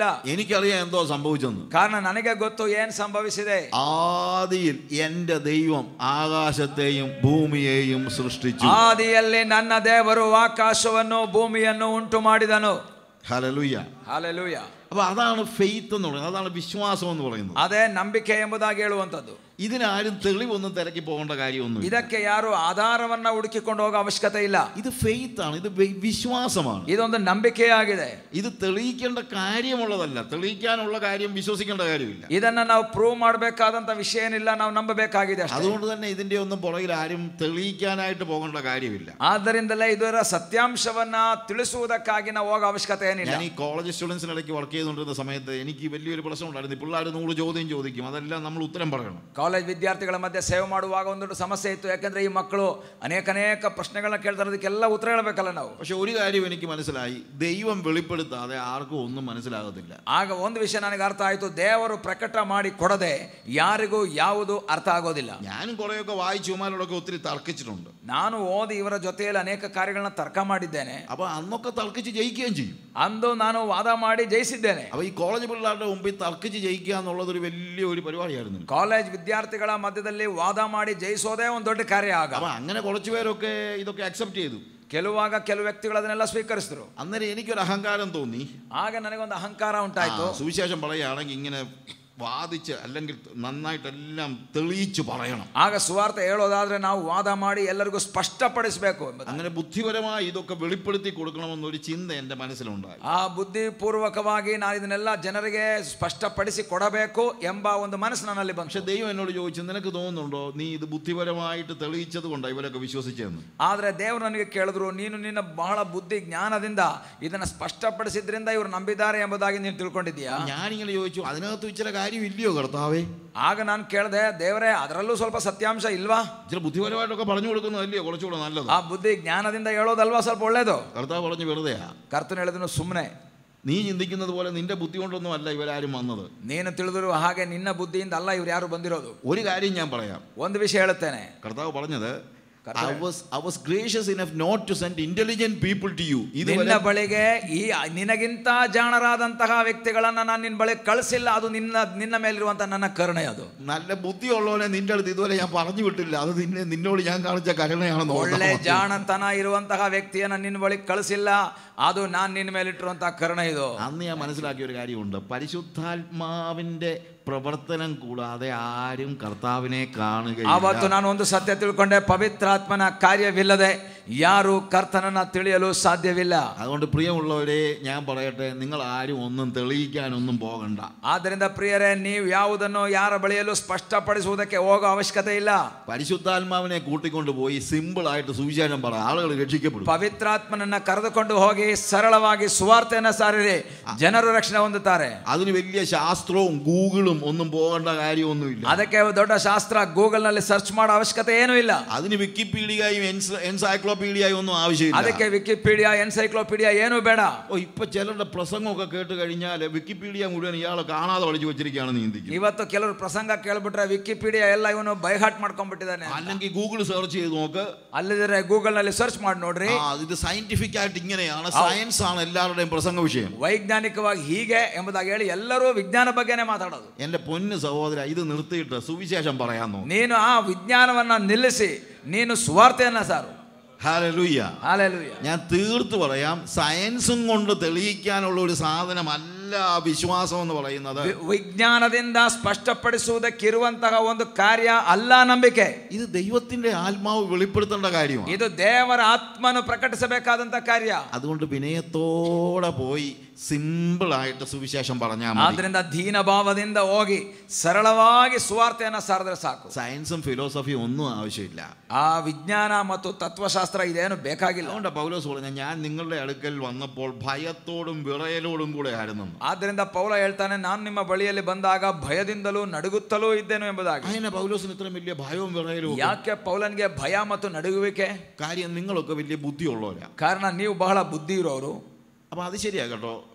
എനിക്കറിയാം എന്തോ സംഭവിച്ചെന്ന് ಕಾರಣ ನನಗೆ ಗೊತ್ತು ಏನ್ ಸಂಭವಿಸಿದೆ ആദിയിൽ എൻ്റെ ദൈവം ആകാശത്തെയും ഭൂമിയെയും സൃഷ്ടിച്ചു ಆದಿಯಲ್ಲಿ ನನ್ನ ದೇವರು ಆಕಾಶವನ್ನು ಭೂಮಿಯನ್ನು ಉಂಟು ಮಾಡಿದನು ഹലലുയ്യ ಹಾಲೆಲೂಯ അപ്പൊ അതാണ് ഫെയ്ത്ത് എന്ന് പറയുന്നത് അതാണ് വിശ്വാസം എന്ന് പറയുന്നത് ಅದೇ ನಂಬಿಕೆ ಎಂಬುದಾಗಿ ಹೇಳುವಂಥದ್ದು ഇതിനാരും തെളിവൊന്നും തിരക്കി പോകേണ്ട കാര്യമൊന്നും ಇದಕ್ಕೆ ಯಾರು ಆಧಾರವನ್ನ ಹುಡುಕಿಕೊಂಡು ಹೋಗೋ ಅವಶ್ಯಕತೆ ಇಲ್ಲ ഇത് ഫെയ്ത്ത് ആണ് ഇത് വി- വിശ്വാസമാണ് ಇದೊಂದು ನಂಬಿಕೆಯಾಗಿದೆ ഇത് തെളിയിക്കേണ്ട കാര്യമുള്ളതല്ല തെളിയിക്കാനുള്ള കാര്യം വിശ്വസിക്കേണ്ട കാര്യമില്ല ಇದನ್ನ ನಾವು ಪ್ರೂವ್ ಮಾಡಬೇಕಾದಂತ ವಿಷಯ ಏನಿಲ್ಲ ನಾವು ನಂಬಬೇಕಾಗಿದೆ ಅಷ್ಟೇ അതുകൊണ്ട് തന്നെ ഇതിന്റെ ഒന്നും പുറകിൽ ആരും തെളിയിക്കാനായിട്ട് പോകേണ്ട കാര്യമില്ല ಆದ್ದರಿಂದಲೇ ಇದರ ಸತ್ಯಾಂಶವನ್ನ ತಿಳಿಸುವುದಕ್ಕಾಗಿ ನಾವು ಹೋಗೋ ಅವಶ್ಯಕತೆ ಏನಿಲ್ಲ ഞാൻ ഈ കോളേജ് സ്റ്റുഡൻസിനിടയ്ക്ക് വർക്ക് ചെയ്തുകൊണ്ടിരുന്ന സമയത്ത് എനിക്ക് വലിയൊരു പ്രശ്നം ഉണ്ടായിരുന്നു ഈ പിള്ളേർ നൂറ് ചോദ്യം ചോദിക്കും അതെല്ലാം നമ്മൾ ഉത്തരം പറയണം ಕಾಲೇಜ್ ವಿದ್ಯಾರ್ಥಿಗಳ ಮಧ್ಯೆ ಸೇವೆ ಮಾಡುವಾಗ ಒಂದೊಂದು ಸಮಸ್ಯೆ ಇತ್ತು ಯಾಕಂದ್ರೆ ಈ ಮಕ್ಕಳು ಅನೇಕ ಅನೇಕ ಪ್ರಶ್ನೆಗಳನ್ನ ಕೇಳ್ತಾರೆ ಅದಕ್ಕೆಲ್ಲ ಉತ್ತರ ಹೇಳಬೇಕಲ್ಲ ನಾವು പക്ഷെ ഒരു കാര്യം എനിക്ക് മനസ്സിലായി ദൈവം വെളിപ്പെടുത്താതെ ആർക്കും ഒന്നും മനസ്സിലാകത്തില്ല ಆಗ ಒಂದು ವಿಷಯ ನನಗೆ ಅರ್ಥ ಆಯಿತು ದೇವರು ಪ್ರಕಟ ಮಾಡಿ ಕೊಡದೆ ಯಾರಿಗೂ ಯಾವುದು ಅರ್ಥ ಆಗೋದಿಲ್ಲ ഞാനും കുറേയൊക്കെ വായിച്ചു ഉമാരോടൊക്കെ ഒത്തിരി തർക്കിച്ചിട്ടുണ്ട് ನಾನು ಓದಿ ಇವರ ಜೊತೆಯಲ್ಲಿ ಅನೇಕ ಕಾರ್ಯಗಳನ್ನ ತರ್ಕ ಮಾಡಿದ್ದೇನೆ അപ്പൊ അന്നൊക്കെ തർക്കിച്ച് ജയിക്കുകയും ചെയ്യും ಅಂದು ನಾನು ವಾದ ಮಾಡಿ ಜಯಿಸಿದ್ದೇನೆ അപ്പൊ ഈ കോളേജ് പിള്ളേരുടെ മുമ്പിൽ തർക്കിച്ച് ജയിക്കുക എന്നുള്ളത് ഒരു വലിയ ഒരു പരിപാടിയായിരുന്നു ಕಾಲೇಜ್ ವಿದ್ಯಾರ್ಥಿಗಳ ಮಧ್ಯದಲ್ಲಿ ವಾದ ಮಾಡಿ ಜಯಿಸೋದೇ ಒಂದು ದೊಡ್ಡ ಕಾರ್ಯ ಆಗ അപ്പൊ അങ്ങനെ കുറച്ചു പേരൊക്കെ ഇതൊക്കെ അക്സെപ്റ്റ് ചെയ്തു ಕೆಲವಾಗ ಕೆಲವು ವ್ಯಕ್ತಿಗಳು ಅದನ್ನೆಲ್ಲ ಸ್ವೀಕರಿಸಿದ್ರು അന്നേരം എനിക്കൊരു അഹങ്കാരം തോന്നി ಆಗ ನನಗೊಂದು ಅಹಂಕಾರ ಉಂಟಾಯ್ತು ആ, സുവിശേഷം പറയുകയാണെങ്കിൽ ഇങ്ങനെ വാദിച്ച് അല്ലെങ്കിൽ നന്നായിട്ടെല്ലാം തെളിയിച്ച് പറയണം ಆಗ ಸುವಾರ್ತೆ ಹೇಳೋದಾದ್ರೆ ನಾವು ವಾದ ಮಾಡಿ ಎಲ್ಲರಿಗೂ ಸ್ಪಷ್ಟಪಡಿಸಬೇಕು ಎಂಬುದು അങ്ങനെ ബുദ്ധിപരമായി ഇതൊക്കെ വെളിപ്പെടുത്തി കൊടുക്കണമെന്നൊരു ചിന്ത എൻ്റെ മനസ്സിലുണ്ടായി ಆ ಬುದ್ಧಿಪೂರ್ವಕವಾಗಿ ನಾನು ಇದನ್ನೆಲ್ಲ ಜನರಿಗೆ ಸ್ಪಷ್ಟಪಡಿಸಿ ಕೊಡಬೇಕು ಎಂಬ ಒಂದು ಮನಸ್ಸು ನನ್ನಲ್ಲಿ ಬಂತು പക്ഷെ ദൈവം എന്നോട് ചോദിച്ചു നിനക്ക് തോന്നുന്നുണ്ടോ നീ ഇത് ബുദ്ധിപരമായിട്ട് തെളിയിച്ചത് കൊണ്ടാണ് ഇവരൊക്കെ വിശ്വസിച്ചതെന്ന് ಆದ್ರೆ ದೇವರು ನನಗೆ ಕೇಳಿದ್ರು ನೀನು ನಿನ್ನ ಬಹಳ ಬುದ್ಧಿ ಜ್ಞಾನದಿಂದ ಇದನ್ನ ಸ್ಪಷ್ಟಪಡಿಸಿದ್ರಿಂದ ಇವರು ನಂಬಿದ್ದಾರೆ ಎಂಬುದಾಗಿ ನೀನು ತಿಳ್ಕೊಂಡಿದ್ದೀಯಾ ഞാനിങ്ങനെ ചോദിച്ചു അതിനകത്ത് ഇച്ചിരി കാര്യമില്ലയോ കർത്താവേ ಆಗ ನಾನು ಕೇಳಿದೆ ದೇವರೇ ಅದರಲ್ಲೂ ಸ್ವಲ್ಪ ಸತ್ಯಾಂಶ ಇಲ್ವಾ ഇച്ചിരി ബുദ്ധിപരമായിട്ടൊക്കെ പറഞ്ഞു കൊടുക്കുന്നതല്ലയോ കുറച്ചുകൂടെ നല്ലത് ಆ ಬುದ್ಧಿ ಜ್ಞಾನದಿಂದ ಹೇಳೋದಲ್ವಾ ಸ್ವಲ್ಪ ಒಳ್ಳೇದು കർത്താവ് പറഞ്ഞു വെറുതെയാ ಕರ್ತನು ಹೇಳಿದನು ಸುಮ್ಮನೆ നീ ചിന്തിക്കുന്നത് പോലെ നിന്റെ ബുദ്ധി കൊണ്ടൊന്നും അല്ല ഇവരാരും വന്നത് ನೀನು ತಿಳಿದಿರುವ ಹಾಗೆ ನಿನ್ನ ಬುದ್ಧಿಯಿಂದ ಅಲ್ಲ ಇವ್ರು ಯಾರು ಬಂದಿರೋದು ഒരു കാര്യം ഞാൻ പറയാം ಒಂದು ವಿಷಯ ಹೇಳುತ್ತೇನೆ കർത്താവ് പറഞ്ഞത് കർത്താവ്- I was I was gracious enough not to send intelligent people to you. ನಿನ್ನ ഇതുവരെ ಬಳಿಗೆ ಈ ನಿನಗಿಂತ ಜಾಣರಾದಂತಹ ವ್ಯಕ್ತಿಗಳನ್ನ ನಾನು ನಿನ್ನ ಬಳಿ ಕಳಿಸಿಲ್ಲ ಅದು ನಿನ್ನ ನಿನ್ನ ಮೇಲಿರುವಂತಹ ನನ್ನ ಕರುಣೆ ಅದು നല്ല ബുദ്ധിയുള്ളവനെ നിന്റെ അടുത്ത് ഇതുവരെ ഞാൻ പറഞ്ഞു വിട്ടില്ല അത് നിന്നെ നിന്നോട് ഞാൻ കാണിച്ച കരുണയാണെന്ന് ಒಳ್ಳೆ ഓർത്താ മതി. ಜಾಣತನ ಇರುವಂತಹ ವ್ಯಕ್ತಿಯನ್ನ ನಿನ್ನ ಬಳಿ ಕಳಿಸಿಲ್ಲ ಅದು ನಾನು ನಿನ್ನ ಮೇಲಿಟ್ಟಿರುವಂತಹ ಕರುಣೆ ಇದು അന്ന് ഞാൻ മനസ്സിലാക്കിയ ഒരു കാര്യമുണ്ട് പരിശുദ്ധാത്മാവിന്റെ പ്രവർത്തനം കൂടാതെ ആരും കർത്താവിനെ ಆವತ್ತು കാണുകയില്ല ನಾನು ಒಂದು ಸತ್ಯ ತಿಳ್ಕೊಂಡೆ ಪವಿತ್ರಾತ್ಮನ ಕಾರ್ಯವಿಲ್ಲದೆ ಯಾರು ಕರ್ತನನ್ನ ತಿಳಿಯಲು ಸಾಧ್ಯವಿಲ್ಲ അതുകൊണ്ട് പ്രിയമുള്ളവരെ ഞാൻ പറയട്ടെ നിങ്ങൾ ആരും ഒന്നും തെളിയിക്കാനൊന്നും പോകണ്ട ಆದ್ದರಿಂದ ಪ್ರಿಯರೇ ನೀವು ಯಾವುದನ್ನು ಯಾರ ಬಳಿಯಲು ಸ್ಪಷ್ಟಪಡಿಸುವುದಕ್ಕೆ ಹೋಗೋ ಅವಶ್ಯಕತೆ ಇಲ್ಲ പരിശുദ്ധാത്മാവിനെ കൂട്ടിക്കൊണ്ട് പോയി സിമ്പിൾ ആയിട്ട് സുവിശേഷം പറ ആളുകൾ രക്ഷിക്കപ്പെടും ಪವಿತ್ರಾತ್ಮನನ್ನ ಕರೆದುಕೊಂಡು ಹೋಗಿ ಸರಳವಾಗಿ ಸುವಾರ್ತೆಯನ್ನ ಸಾರಿರಿ ಜನರು ರಕ್ಷಣೆ ಹೊಂದುತ್ತಾರೆ അതിന് വലിയ ശാസ്ത്രവും ഗൂഗിളും ഒന്നും പോകേണ്ട കാര്യമൊന്നുമില്ല ಅದಕ್ಕೆ ದೊಡ್ಡ ಶಾಸ್ತ್ರ ಗೂಗಲ್ ನಲ್ಲಿ ಸರ್ಚ್ ಮಾಡೋ ಅವಶ್ಯಕತೆ ಏನೂ ಇಲ್ಲ അതിന് വിക്കിപീഡിയയും എൻസ്- എൻസൈക്ലോപീഡിയയും ഒന്നും ആവശ്യമില്ല ಅದಕ್ಕೆ ವಿಕಿಪೀಡಿಯಾ ಎನ್ಸೈಕ್ಲೋಪೀಡಿಯಾ ಏನು ಬೇಡ ഓ ഇപ്പൊ ചിലരുടെ പ്രസംഗമൊക്കെ കേട്ട് കഴിഞ്ഞാൽ വിക്കിപീഡിയ മുഴുവൻ ഇയാൾ കാണാതെ പഠിച്ചു വെച്ചിരിക്കുകയാണെന്ന് ചിന്തിക്കും ಇವತ್ತು ಕೆಲವರು ಪ್ರಸಂಗ ಕೇಳ್ಬಿಟ್ರೆ ವಿಕಿಪೀಡಿಯಾ ಎಲ್ಲ ಇವನು ಬೈಹಾಟ್ ಮಾಡ್ಕೊಂಡ್ಬಿಟ್ಟಿದ್ದಾನೆ അല്ലെങ്കിൽ ഗൂഗിൾ സെർച്ച് ചെയ്ത് നോക്ക് ಅಲ್ಲಿದ್ರೆ ಗೂಗಲ್ ನಲ್ಲಿ ಸರ್ಚ್ ಮಾಡಿ ನೋಡ್ರಿ ആ ഇത് സയന്റിഫിക് ആയിട്ട് ഇങ്ങനെയാണ് സയൻസ് ആണ് എല്ലാവരുടെയും പ്രസംഗ വിഷയം ವೈಜ್ಞಾನಿಕವಾಗಿ ಹೀಗೆ ಎಂಬುದಾಗಿ ಹೇಳಿ ಎಲ್ಲರೂ ವಿಜ್ಞಾನ ಬಗ್ಗೆನೇ ಮಾತಾಡೋದು എൻ്റെ പൊന്ന് സഹോദര ഇത് നിർത്തിയിട്ട് സുവിശേഷം പറയാൻ നോക്കും ನೀನು ಆ ವಿಜ್ಞಾನವನ್ನ ನಿಲ್ಲಿಸಿ ನೀನು ಸುವಾರ್ತೆಯನ್ನ ಸಾರು ഹാലലൂയ്യ ಹಾಲೆಲೂಯ ഞാൻ തീർത്ത് പറയാം സയൻസും കൊണ്ട് തെളിയിക്കാനുള്ള ഒരു സാധനമല്ല ആ വിശ്വാസം എന്ന് പറയുന്നത് ವಿ- ವಿಜ್ಞಾನದಿಂದ ಸ್ಪಷ್ಟಪಡಿಸುವುದಕ್ಕಿರುವಂತಹ ಒಂದು ಕಾರ್ಯ ಅಲ್ಲ ನಂಬಿಕೆ ഇത് ദൈവത്തിന്റെ ആത്മാവ് വെളിപ്പെടുത്തേണ്ട കാര്യമാണ് ಇದು ದೇವರ ಆತ್ಮನು ಪ್ರಕಟಿಸಬೇಕಾದಂತ ಕಾರ್ಯ അതുകൊണ്ട് വിനയത്തോടെ പോയി സിമ്പിൾ ആയിട്ട് സുവിശേഷം പറഞ്ഞാൽ മതി ಆದ್ರಿಂದ ದೀನಭಾವದಿಂದ ಹೋಗಿ ಸರಳವಾಗಿ ಸುವಾರ್ತೆಯನ್ನ ಸಾರಿದ್ರೆ ಸಾಕು സയൻസും ഫിലോസഫിയും ഒന്നും ആവശ്യമില്ല ಆ ವಿಜ್ಞಾನ ಮತ್ತು ತತ್ವಶಾಸ್ತ್ರ ಇದೇನು ಬೇಕಾಗಿಲ್ಲ അതുകൊണ്ട് പൗലോസ് പറഞ്ഞ ഞാൻ നിങ്ങളുടെ അടുക്കൽ വന്നപ്പോൾ ഭയത്തോടും വിറയലോടും കൂടെ ആയിരുന്നു ಆದ್ರಿಂದ ಪೌಲ ಹೇಳ್ತಾನೆ ನಾನು ನಿಮ್ಮ ಬಳಿಯಲ್ಲಿ ಬಂದಾಗ ಭಯದಿಂದಲೂ ನಡುಗುತ್ತಲೂ ಇದ್ದೇನು ಎಂಬುದಾಗಿ അങ്ങനെ പൗലോസിന് ഇത്രയും വലിയ ഭയവും വിറയലും ഒക്കെ? ಯಾಕೆ ಪೌಲನ್ಗೆ ಭಯ ಮತ್ತು ನಡುಗುವಿಕೆ കാര്യം നിങ്ങളൊക്കെ വലിയ ബുദ്ധിയുള്ളവരാ ಕಾರಣ ನೀವು ಬಹಳ ಬುದ್ಧಿ ಇರೋರು അപ്പൊ അത് ശരിയാ കേട്ടോ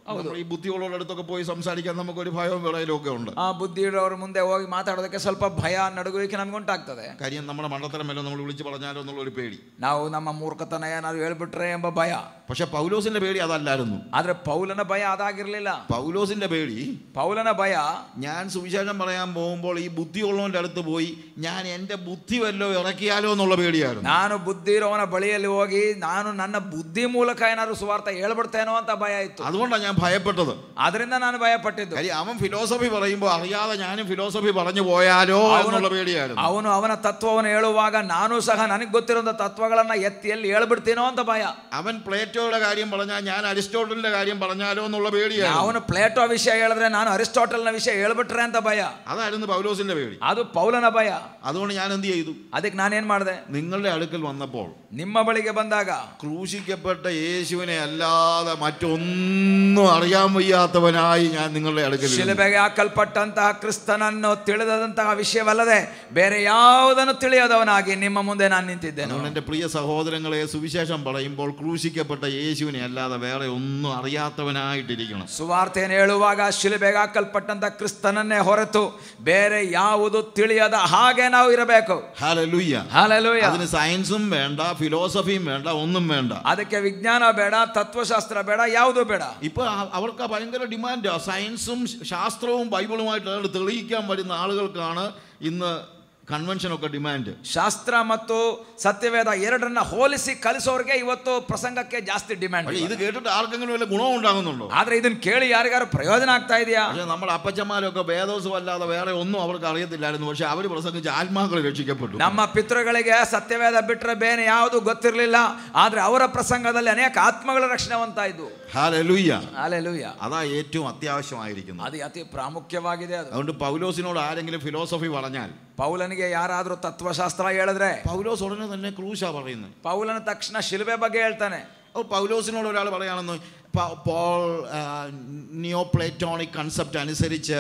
നമ്മൾ ഈ ബുദ്ധിയുള്ളവരുടെ അടുത്തൊക്കെ പോയി സംസാരിക്കാൻ നമുക്കൊരു ഭയവും വിറയലും ഒക്കെ ഉണ്ട് ಆ ಬುದ್ಧಿಯಿರೋರ ಮುಂದೆ ಹೋಗಿ ಮಾತಾಡೋದಕ್ಕೆ ಸ್ವಲ್ಪ ಭಯ ನಡುಗುವಿಕೆ ನಮ್ಗೆ ಉಂಟಾಗ್ತದೆ കാര്യം നമ്മുടെ മണ്ടത്തരം വല്ലതും നമ്മൾ വിളിച്ച് പറഞ്ഞാലോ എന്നുള്ളൊരു പേടി ನಾವು ನಮ್ಮ ಮೂರ್ಖತನ ಏನಾದ್ರು ಹೇಳ್ಬಿಟ್ರೆ ಎಂಬ ಭಯ പക്ഷെ പൗലോസിന്റെ പേടി അതല്ലായിരുന്നു ಆದ್ರೆ ಪೌಲನ ಭಯ ಅದಾಗಿರ್ಲಿಲ್ಲ പൗലോസിന്റെ പേടി ಪೌಲನ ಭಯ ഞാൻ സുവിശേഷം പറയാൻ പോകുമ്പോൾ ഈ ബുദ്ധിയുള്ളവന്റെ അടുത്ത് പോയി ഞാൻ എൻ്റെ ബുദ്ധി വല്ലോ ഇറക്കിയാലോ എന്നുള്ള പേടിയായിരുന്നു ನಾನು ಬುದ್ಧಿ ಇರೋವನ ಬಳಿಯಲ್ಲಿ ಹೋಗಿ ನಾನು ನನ್ನ ಬುದ್ಧಿ ಮೂಲಕ ಏನಾದ್ರು ಸುವಾರ್ಥ ಹೇಳ್ಬಿಡ್ತೇನೋ ಅಂತ ಭಯ ಇತ್ತು അതുകൊണ്ടാണ് ഞാൻ ഭയപ്പെട്ടത് ಅದರಿಂದ ನಾನು ಭಯಪಟ್ಟಿದ್ದು കാര്യം അവൻ ഫിലോസഫി പറയുമ്പോൾ അറിയാതെ ഞാനും ഫിലോസഫി പറഞ്ഞു പോയാലോ എന്നുള്ള പേടിയായിരുന്നു ಅವನು ಅವನ ತತ್ವವನ್ನು ಹೇಳುವಾಗ ನಾನು ಸಹ ನನಗೆ ಗೊತ್ತಿರೋ ತತ್ವಗಳನ್ನ ಎತ್ತಿ ಎಲ್ಲಿ ಹೇಳ್ಬಿಡ್ತೀನೋ ಅಂತ ಭಯ അവൻ പ്ലേറ്റോയുടെ കാര്യം പറഞ്ഞാൽ ഞാൻ അരിസ്റ്റോട്ടലിന്റെ കാര്യം പറഞ്ഞാലോ എന്നുള്ള പേടിയായിരുന്നു ಅವನು ಪ್ಲೇಟೋ ವಿಷಯ ಹೇಳಿದ್ರೆ ನಾನು ಅರಿಸ್ಟಾಟಲ್ನ ವಿಷಯ ಹೇಳ್ಬಿಟ್ರೆ ಅಂತ ಭಯ അതായിരുന്നു പൗലോസിന്റെ പേടി ಅದು ಪೌಲನ ಭಯ അതുകൊണ്ട് ഞാൻ എന്ത് ചെയ്തു ಅದಕ್ಕೆ ನಾನೇನ್ ಮಾಡಿದೆ നിങ്ങളുടെ അടുക്കൽ വന്നപ്പോൾ ನಿಮ್ಮ ಬಳಿಗೆ ಬಂದಾಗ ക്രൂശിക്കപ്പെട്ട യേശുവിനെ അല്ലാതെ മറ്റൊന്നും അറിയാൻ വയ്യാത്തവനായി ഞാൻ നിങ്ങളുടെ അടുക്കൽ ഇരുന്നു. ಶಿಲುಬೆಗೆ ಹಾಕಲ್ಪಟ್ಟಂತಹ ಕ್ರಿಸ್ತನನ್ನು ತಿಳಿದಂತಹ ವಿಷಯವಲ್ಲದೆ ಬೇರೆ ಯಾವುದನ್ನು ತಿಳಿಯದವನಾಗಿ ನಿಮ್ಮ ಮುಂದೆ ನಾನು ನಿಂತಿದ್ದೇನೆ അതുകൊണ്ട് എൻ്റെ പ്രിയ സഹോദരങ്ങളെ സുവിശേഷം പറയുമ്പോൾ ക്രൂശിക്കപ്പെട്ട യേശുവിനെ അല്ലാതെ വേറെ ഒന്നും അറിയാത്തവനായിട്ടിരിക്കണം ಸುವಾರ್ತೆಯನ್ನು ಹೇಳುವಾಗ ಶಿಲುಬೆಗೆ ಹಾಕಲ್ಪಟ್ಟಂತ ಕ್ರಿಸ್ತನನ್ನೇ ಹೊರತು ಬೇರೆ ಯಾವುದು ತಿಳಿಯದ ಹಾಗೆ ನಾವು ಇರಬೇಕು ഹാലലൂയ്യ ಹಾಲೆಲೂಯ അതിന് സയൻസും വേണ്ട ഫിലോസഫിയും വേണ്ട ഒന്നും വേണ്ട ಅದಕ್ಕೆ ವಿಜ್ಞಾನ ಬೇಡ ತತ್ವಶಾಸ್ತ್ರ ಬೇಡ ಯಾವುದು ಬೇಡ ഇപ്പൊ ആ- അവർക്ക് ഭയങ്കര ഡിമാൻഡാ സയൻസും ശാസ്ത്രവും ബൈബിളുമായിട്ട് തെളിയിക്കാൻ വരുന്ന ആളുകൾക്കാണ് ഇന്ന് കൺവെൻഷനൊക്കെ ഡിമാൻഡ് ಶಾಸ್ತ್ರ ಮತ್ತು ಸತ್ಯವೇದ ಎರಡನ್ನ ಹೋಲಿಸಿ ಕಲಿಸೋರಿಗೆ ಇವತ್ತು ಪ್ರಸಂಗಕ್ಕೆ ಜಾಸ್ತಿ ಡಿಮ್ಯಾಂಡ್ പക്ഷെ ഇത് കേട്ടിട്ട് ആർക്കെങ്കിലും വല്ല ഗുണം ഉണ്ടാകുന്നുണ്ടോ ಆದ್ರೆ ಇದನ್ನ ಕೇಳಿ ಯಾರಿಗಾರು ಪ್ರಯೋಜನ ಆಗ್ತಾ ಇದೆಯಾ പക്ഷെ നമ്മുടെ അപ്പച്ചന്മാരൊക്കെ വേദോസം അല്ലാതെ വേറെ ഒന്നും അവർക്ക് അറിയത്തില്ലായിരുന്നു പക്ഷെ അവർ പ്രസംഗിച്ച് ആത്മാക്കൾ രക്ഷിക്കപ്പെട്ടു ನಮ್ಮ ಪಿತೃಗಳಿಗೆ ಸತ್ಯವೇದ ಬಿಟ್ರೆ ಬೇರೆ ಯಾವುದು ಗೊತ್ತಿರಲಿಲ್ಲ ಆದ್ರೆ ಅವರ ಪ್ರಸಂಗದಲ್ಲಿ ಅನೇಕ ಆತ್ಮಗಳ ರಕ್ಷಣೆವಂತ ಇದ್ವು ഹാലലൂയ്യ ಅಲೆಲೂಯ അതാ ഏറ്റവും അത്യാവശ്യമായിരിക്കുന്നത് ಅದು ಅತಿ ಪ್ರಾಮುಖ್ಯವಾಗಿದೆ ಅದು അതുകൊണ്ട് പൗലോസിനോട് ആരെങ്കിലും ഫിലോസഫി പറഞ്ഞാൽ ಪೌಲನಿಗೆ ಯಾರಾದ್ರೂ ತತ್ವಶಾಸ್ತ್ರ ಹೇಳಿದ್ರೆ പൗലോസ് ഉടനെ തന്നെ ക്രൂശാ പറയുന്നത് ಪೌಲನ ತಕ್ಷಣ ಶಿಲುಬೆ ಬಗ್ಗೆ ಹೇಳ್ತಾನೆ അപ്പോൾ പൗലോസിനോട് ഒരാൾ പറയുകയാണെന്ന് പ- പോൾ നിയോ പ്ലേറ്റോണിക് കൺസെപ്റ്റ് അനുസരിച്ച്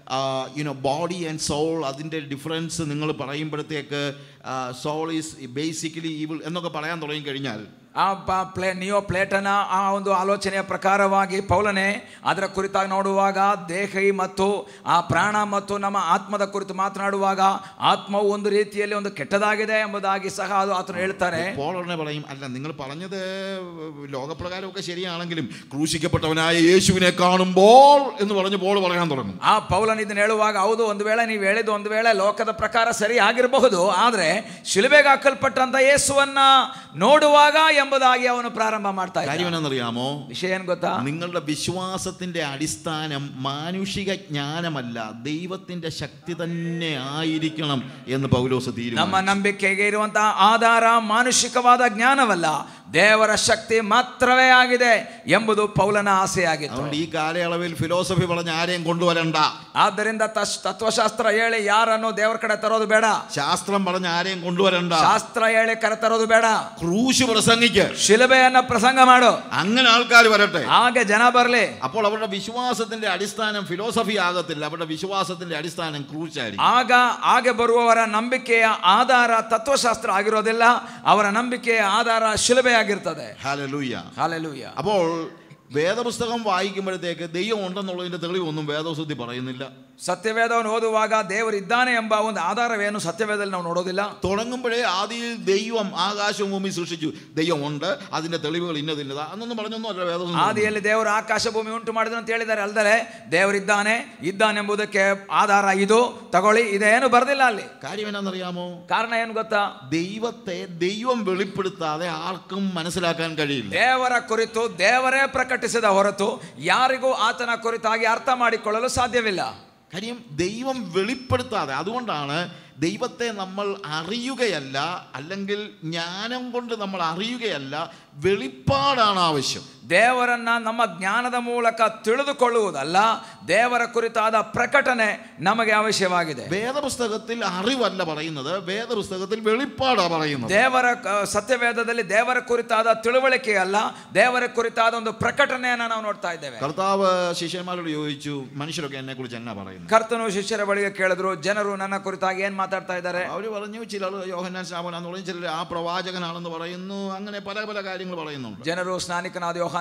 യുനോ ബോഡി ആൻഡ് സോൾ അതിൻ്റെ ഡിഫറൻസ് നിങ്ങൾ പറയുമ്പോഴത്തേക്ക് സോൾ ഈസ് ബേസിക്കലി ഈവിൾ എന്നൊക്കെ പറയാൻ തുടങ്ങിക്കഴിഞ്ഞാൽ ಆ ಪ- ಪ್ಲೇ ನಿಯೋ ಪ್ಲೇಟನ ಆ ಒಂದು ಆಲೋಚನೆಯ ಪ್ರಕಾರವಾಗಿ ಪೌಲನೆ ಅದರ ಕುರಿತಾಗಿ ನೋಡುವಾಗ ದೇಹಿ ಮತ್ತು ಆ ಪ್ರಾಣ ಮತ್ತು ನಮ್ಮ ಆತ್ಮದ ಕುರಿತು ಮಾತನಾಡುವಾಗ ಆತ್ಮವು ಒಂದು ರೀತಿಯಲ್ಲಿ ಒಂದು ಕೆಟ್ಟದಾಗಿದೆ ಎಂಬುದಾಗಿ ಸಹ ಅದು ಆತನು ಹೇಳ್ತಾರೆ പോൾ ഉടനെ പറയും അല്ല നിങ്ങൾ പറഞ്ഞത് ലോകപ്രകാരമൊക്കെ ശരിയാണെങ്കിലും ക്രൂശിക്കപ്പെട്ടവനായ യേശുവിനെ കാണുമ്പോൾ എന്ന് പറഞ്ഞ് പോൾ പറയാൻ തുടങ്ങും ಆ ಪೌಲನ್ ಇದನ್ನ ಹೇಳುವಾಗ ಹೌದು ಒಂದು ವೇಳೆ ನೀವು ಹೇಳಿದ್ದು ಒಂದು ವೇಳೆ ಲೋಕದ ಪ್ರಕಾರ ಸರಿ ಆಗಿರಬಹುದು ಆದ್ರೆ ಶಿಲುಬೆಗೆ ಹಾಕಲ್ಪಟ್ಟಂತ ಯೇಸುವನ್ನ ನೋಡುವಾಗ ಎಂಬುದಾಗಿ ಅವನು ಪ್ರಾರಂಭ ಮಾಡ್ತಾ ಇದ್ದ കാര്യം എന്നറിയാമോ ವಿಷಯ ಏನ್ ಗೊತ್ತಾ നിങ്ങളുടെ വിശ്വാസത്തിന്റെ അടിസ്ഥാനം മാനുഷിക ജ്ഞാനമല്ല ദൈവത്തിന്റെ ശക്തി തന്നെ ആയിരിക്കണം എന്ന് പൗലോസ് ನಮ್ಮ തീരുമാനിച്ചു ನಂಬಿಕೆಗೆ ಇರುವಂತಹ ಆಧಾರ ಮಾನುಷಿಕವಾದ ಜ್ಞಾನವಲ್ಲ ದೇವರ ಶಕ್ತಿ ಮಾತ್ರವೇ ಆಗಿದೆ ಎಂಬುದು ಪೌಲನ ಆಸೆಯಾಗಿತ್ತು അതുകൊണ്ട് ಈ കാലയളവിൽ ഫിലോസഫി പറഞ്ഞ് ആരെയും കൊണ്ടുവരണ്ട ಆದ್ದರಿಂದ ತಶ್- ತತ್ವಶಾಸ್ತ್ರ ಹೇಳಿ ಯಾರನ್ನು ದೇವರ ಕಡೆ ತರೋದು ಬೇಡ ശാസ്ത്രം പറഞ്ഞ് ആരെയും കൊണ്ടുവരണ്ട ಶಾಸ್ತ್ರ ಹೇಳಿ ಕರೆ ತರೋದು ಬೇಡ ക്രൂശ് പ്രസംഗിക്ക് ಶಿಲುಬೆಯನ್ನ ಪ್ರಸಂಗ ಮಾಡು അങ്ങനെ ആൾക്കാർ വരട്ടെ ಹಾಗೆ ಜನ ಬರಲಿ അപ്പോൾ അവരുടെ വിശ്വാസത്തിന്റെ അടിസ്ഥാനം ഫിലോസഫി ആകത്തില്ല അവരുടെ വിശ്വാസത്തിന്റെ അടിസ്ഥാനം ക്രൂശായിരിക്കും ಆಗ ಹಾಗೆ ಬರುವವರ ನಂಬಿಕೆಯ ಆಧಾರ ತತ್ವಶಾಸ್ತ್ರ ಆಗಿರೋದಿಲ್ಲ ಅವರ ನಂಬಿಕೆಯ ಆಧಾರ ಶಿಲುಬೆ ಆಗಿರ್ತದೆ ഹാലലൂയ ಹಾಲೆಲೂಯ അപ്പോൾ വേദപുസ്തകം വായിക്കുമ്പോഴത്തേക്ക് ദൈവം ഉണ്ടെന്നുള്ളതിന്റെ തെളിവൊന്നും വേദോസ്വത്തി പറയുന്നില്ല ಸತ್ಯವೇದವನ್ನು ಓದುವಾಗ ದೇವರಿದ್ದಾನೆ ಎಂಬ ಒಂದು ಆಧಾರವೇನು ಸತ್ಯವೇದದಲ್ಲಿ ನಾವು ನೋಡೋದಿಲ್ಲ തുടങ്ങുമ്പോഴേ ആദിയിൽ ദൈവം ആകാശവും ഭൂമി സൃഷ്ടിച്ചു ദൈവം ഉണ്ട് അതിന്റെ തെളിവുകൾ ഇന്നതിന്നതാ അന്നൊന്നും പറഞ്ഞൊന്നും അല്ല വേദം ಆದಿಯಲ್ಲಿ ದೇವರು ಆಕಾಶ ಭೂಮಿ ಉಂಟು ಮಾಡಿದ್ರು ಅಂತ ಹೇಳಿದ್ದಾರೆ ಅಲ್ದರೆ ದೇವರಿದ್ದಾನೆ ಇದ್ದಾನೆಂಬುದಕ್ಕೆ ಆಧಾರ ಇದು ತಗೊಳ್ಳಿ ಇದೇನು ಬರ್ದಿಲ್ಲ ಅಲ್ಲಿ കാര്യം എന്നാണെന്നറിയാമോ ಕಾರಣ ಏನು ಗೊತ್ತಾ ദൈവത്തെ ദൈവം വെളിപ്പെടുത്താതെ ആർക്കും മനസ്സിലാക്കാൻ കഴിയില്ല ದೇವರ ಕುರಿತು ದೇವರೇ ಪ್ರಕಟಿಸಿದ ಹೊರತು ಯಾರಿಗೂ ಆತನ ಕುರಿತಾಗಿ ಅರ್ಥ ಮಾಡಿಕೊಳ್ಳಲು ಸಾಧ್ಯವಿಲ್ಲ കാര്യം ദൈവം വെളിപ്പെടുത്താതെ അതുകൊണ്ടാണ് ദൈവത്തെ നമ്മൾ അറിയുകയല്ല അല്ലെങ്കിൽ ജ്ഞാനം കൊണ്ട് നമ്മൾ അറിയുകയല്ല വെളിപ്പാടാണ് ആവശ്യം ದೇವರನ್ನ ನಮ್ಮ ಜ್ಞಾನದ ಮೂಲಕ ತಿಳಿದುಕೊಳ್ಳುವುದಲ್ಲ ದೇವರ ಕುರಿತಾದ ಪ್ರಕಟಣೆ ನಮಗೆ ಅವಶ್ಯವಾಗಿದೆ വേദപുസ്തകത്തിൽ അറിവല്ല പറയുന്നത് വേദപുസ്തകത്തിൽ വെളിപ്പാടാ പറയുന്നത് ದೇವರ ಕ- ಸತ್ಯವೇದದಲ್ಲಿ ದೇವರ ಕುರಿತಾದ ತಿಳುವಳಿಕೆ ಅಲ್ಲ ದೇವರ ಕುರಿತಾದ ಒಂದು ಪ್ರಕಟಣೆಯನ್ನ ನಾವು ನೋಡ್ತಾ ಇದ್ದೇವೆ കർത്താവ് ശിഷ്യന്മാരോട് ചോദിച്ചു മനുഷ്യരൊക്കെ എന്നെ കുറിച്ച് എന്നാ പറയുന്നത് ಕರ್ತನು ಶಿಷ್ಯರ ಬಳಿಗೆ ಕೇಳಿದ್ರು ಜನರು ನನ್ನ ಕುರಿತಾಗಿ ಏನ್ ಮಾತಾಡ್ತಾ ಇದ್ದಾರೆ അവർ പറഞ്ഞു ചിലർ യോഹന്നാൻ സ്നാപനാന്ന് പറയും ചിലർ ആ പ്രവാചകനാണെന്ന് പറയുന്നു അങ്ങനെ പല പല കാര്യങ്ങൾ പറയുന്നുണ്ട് ಜನರು ಸ್ನಾನಿಕನಾದ ಯೋಹಾನ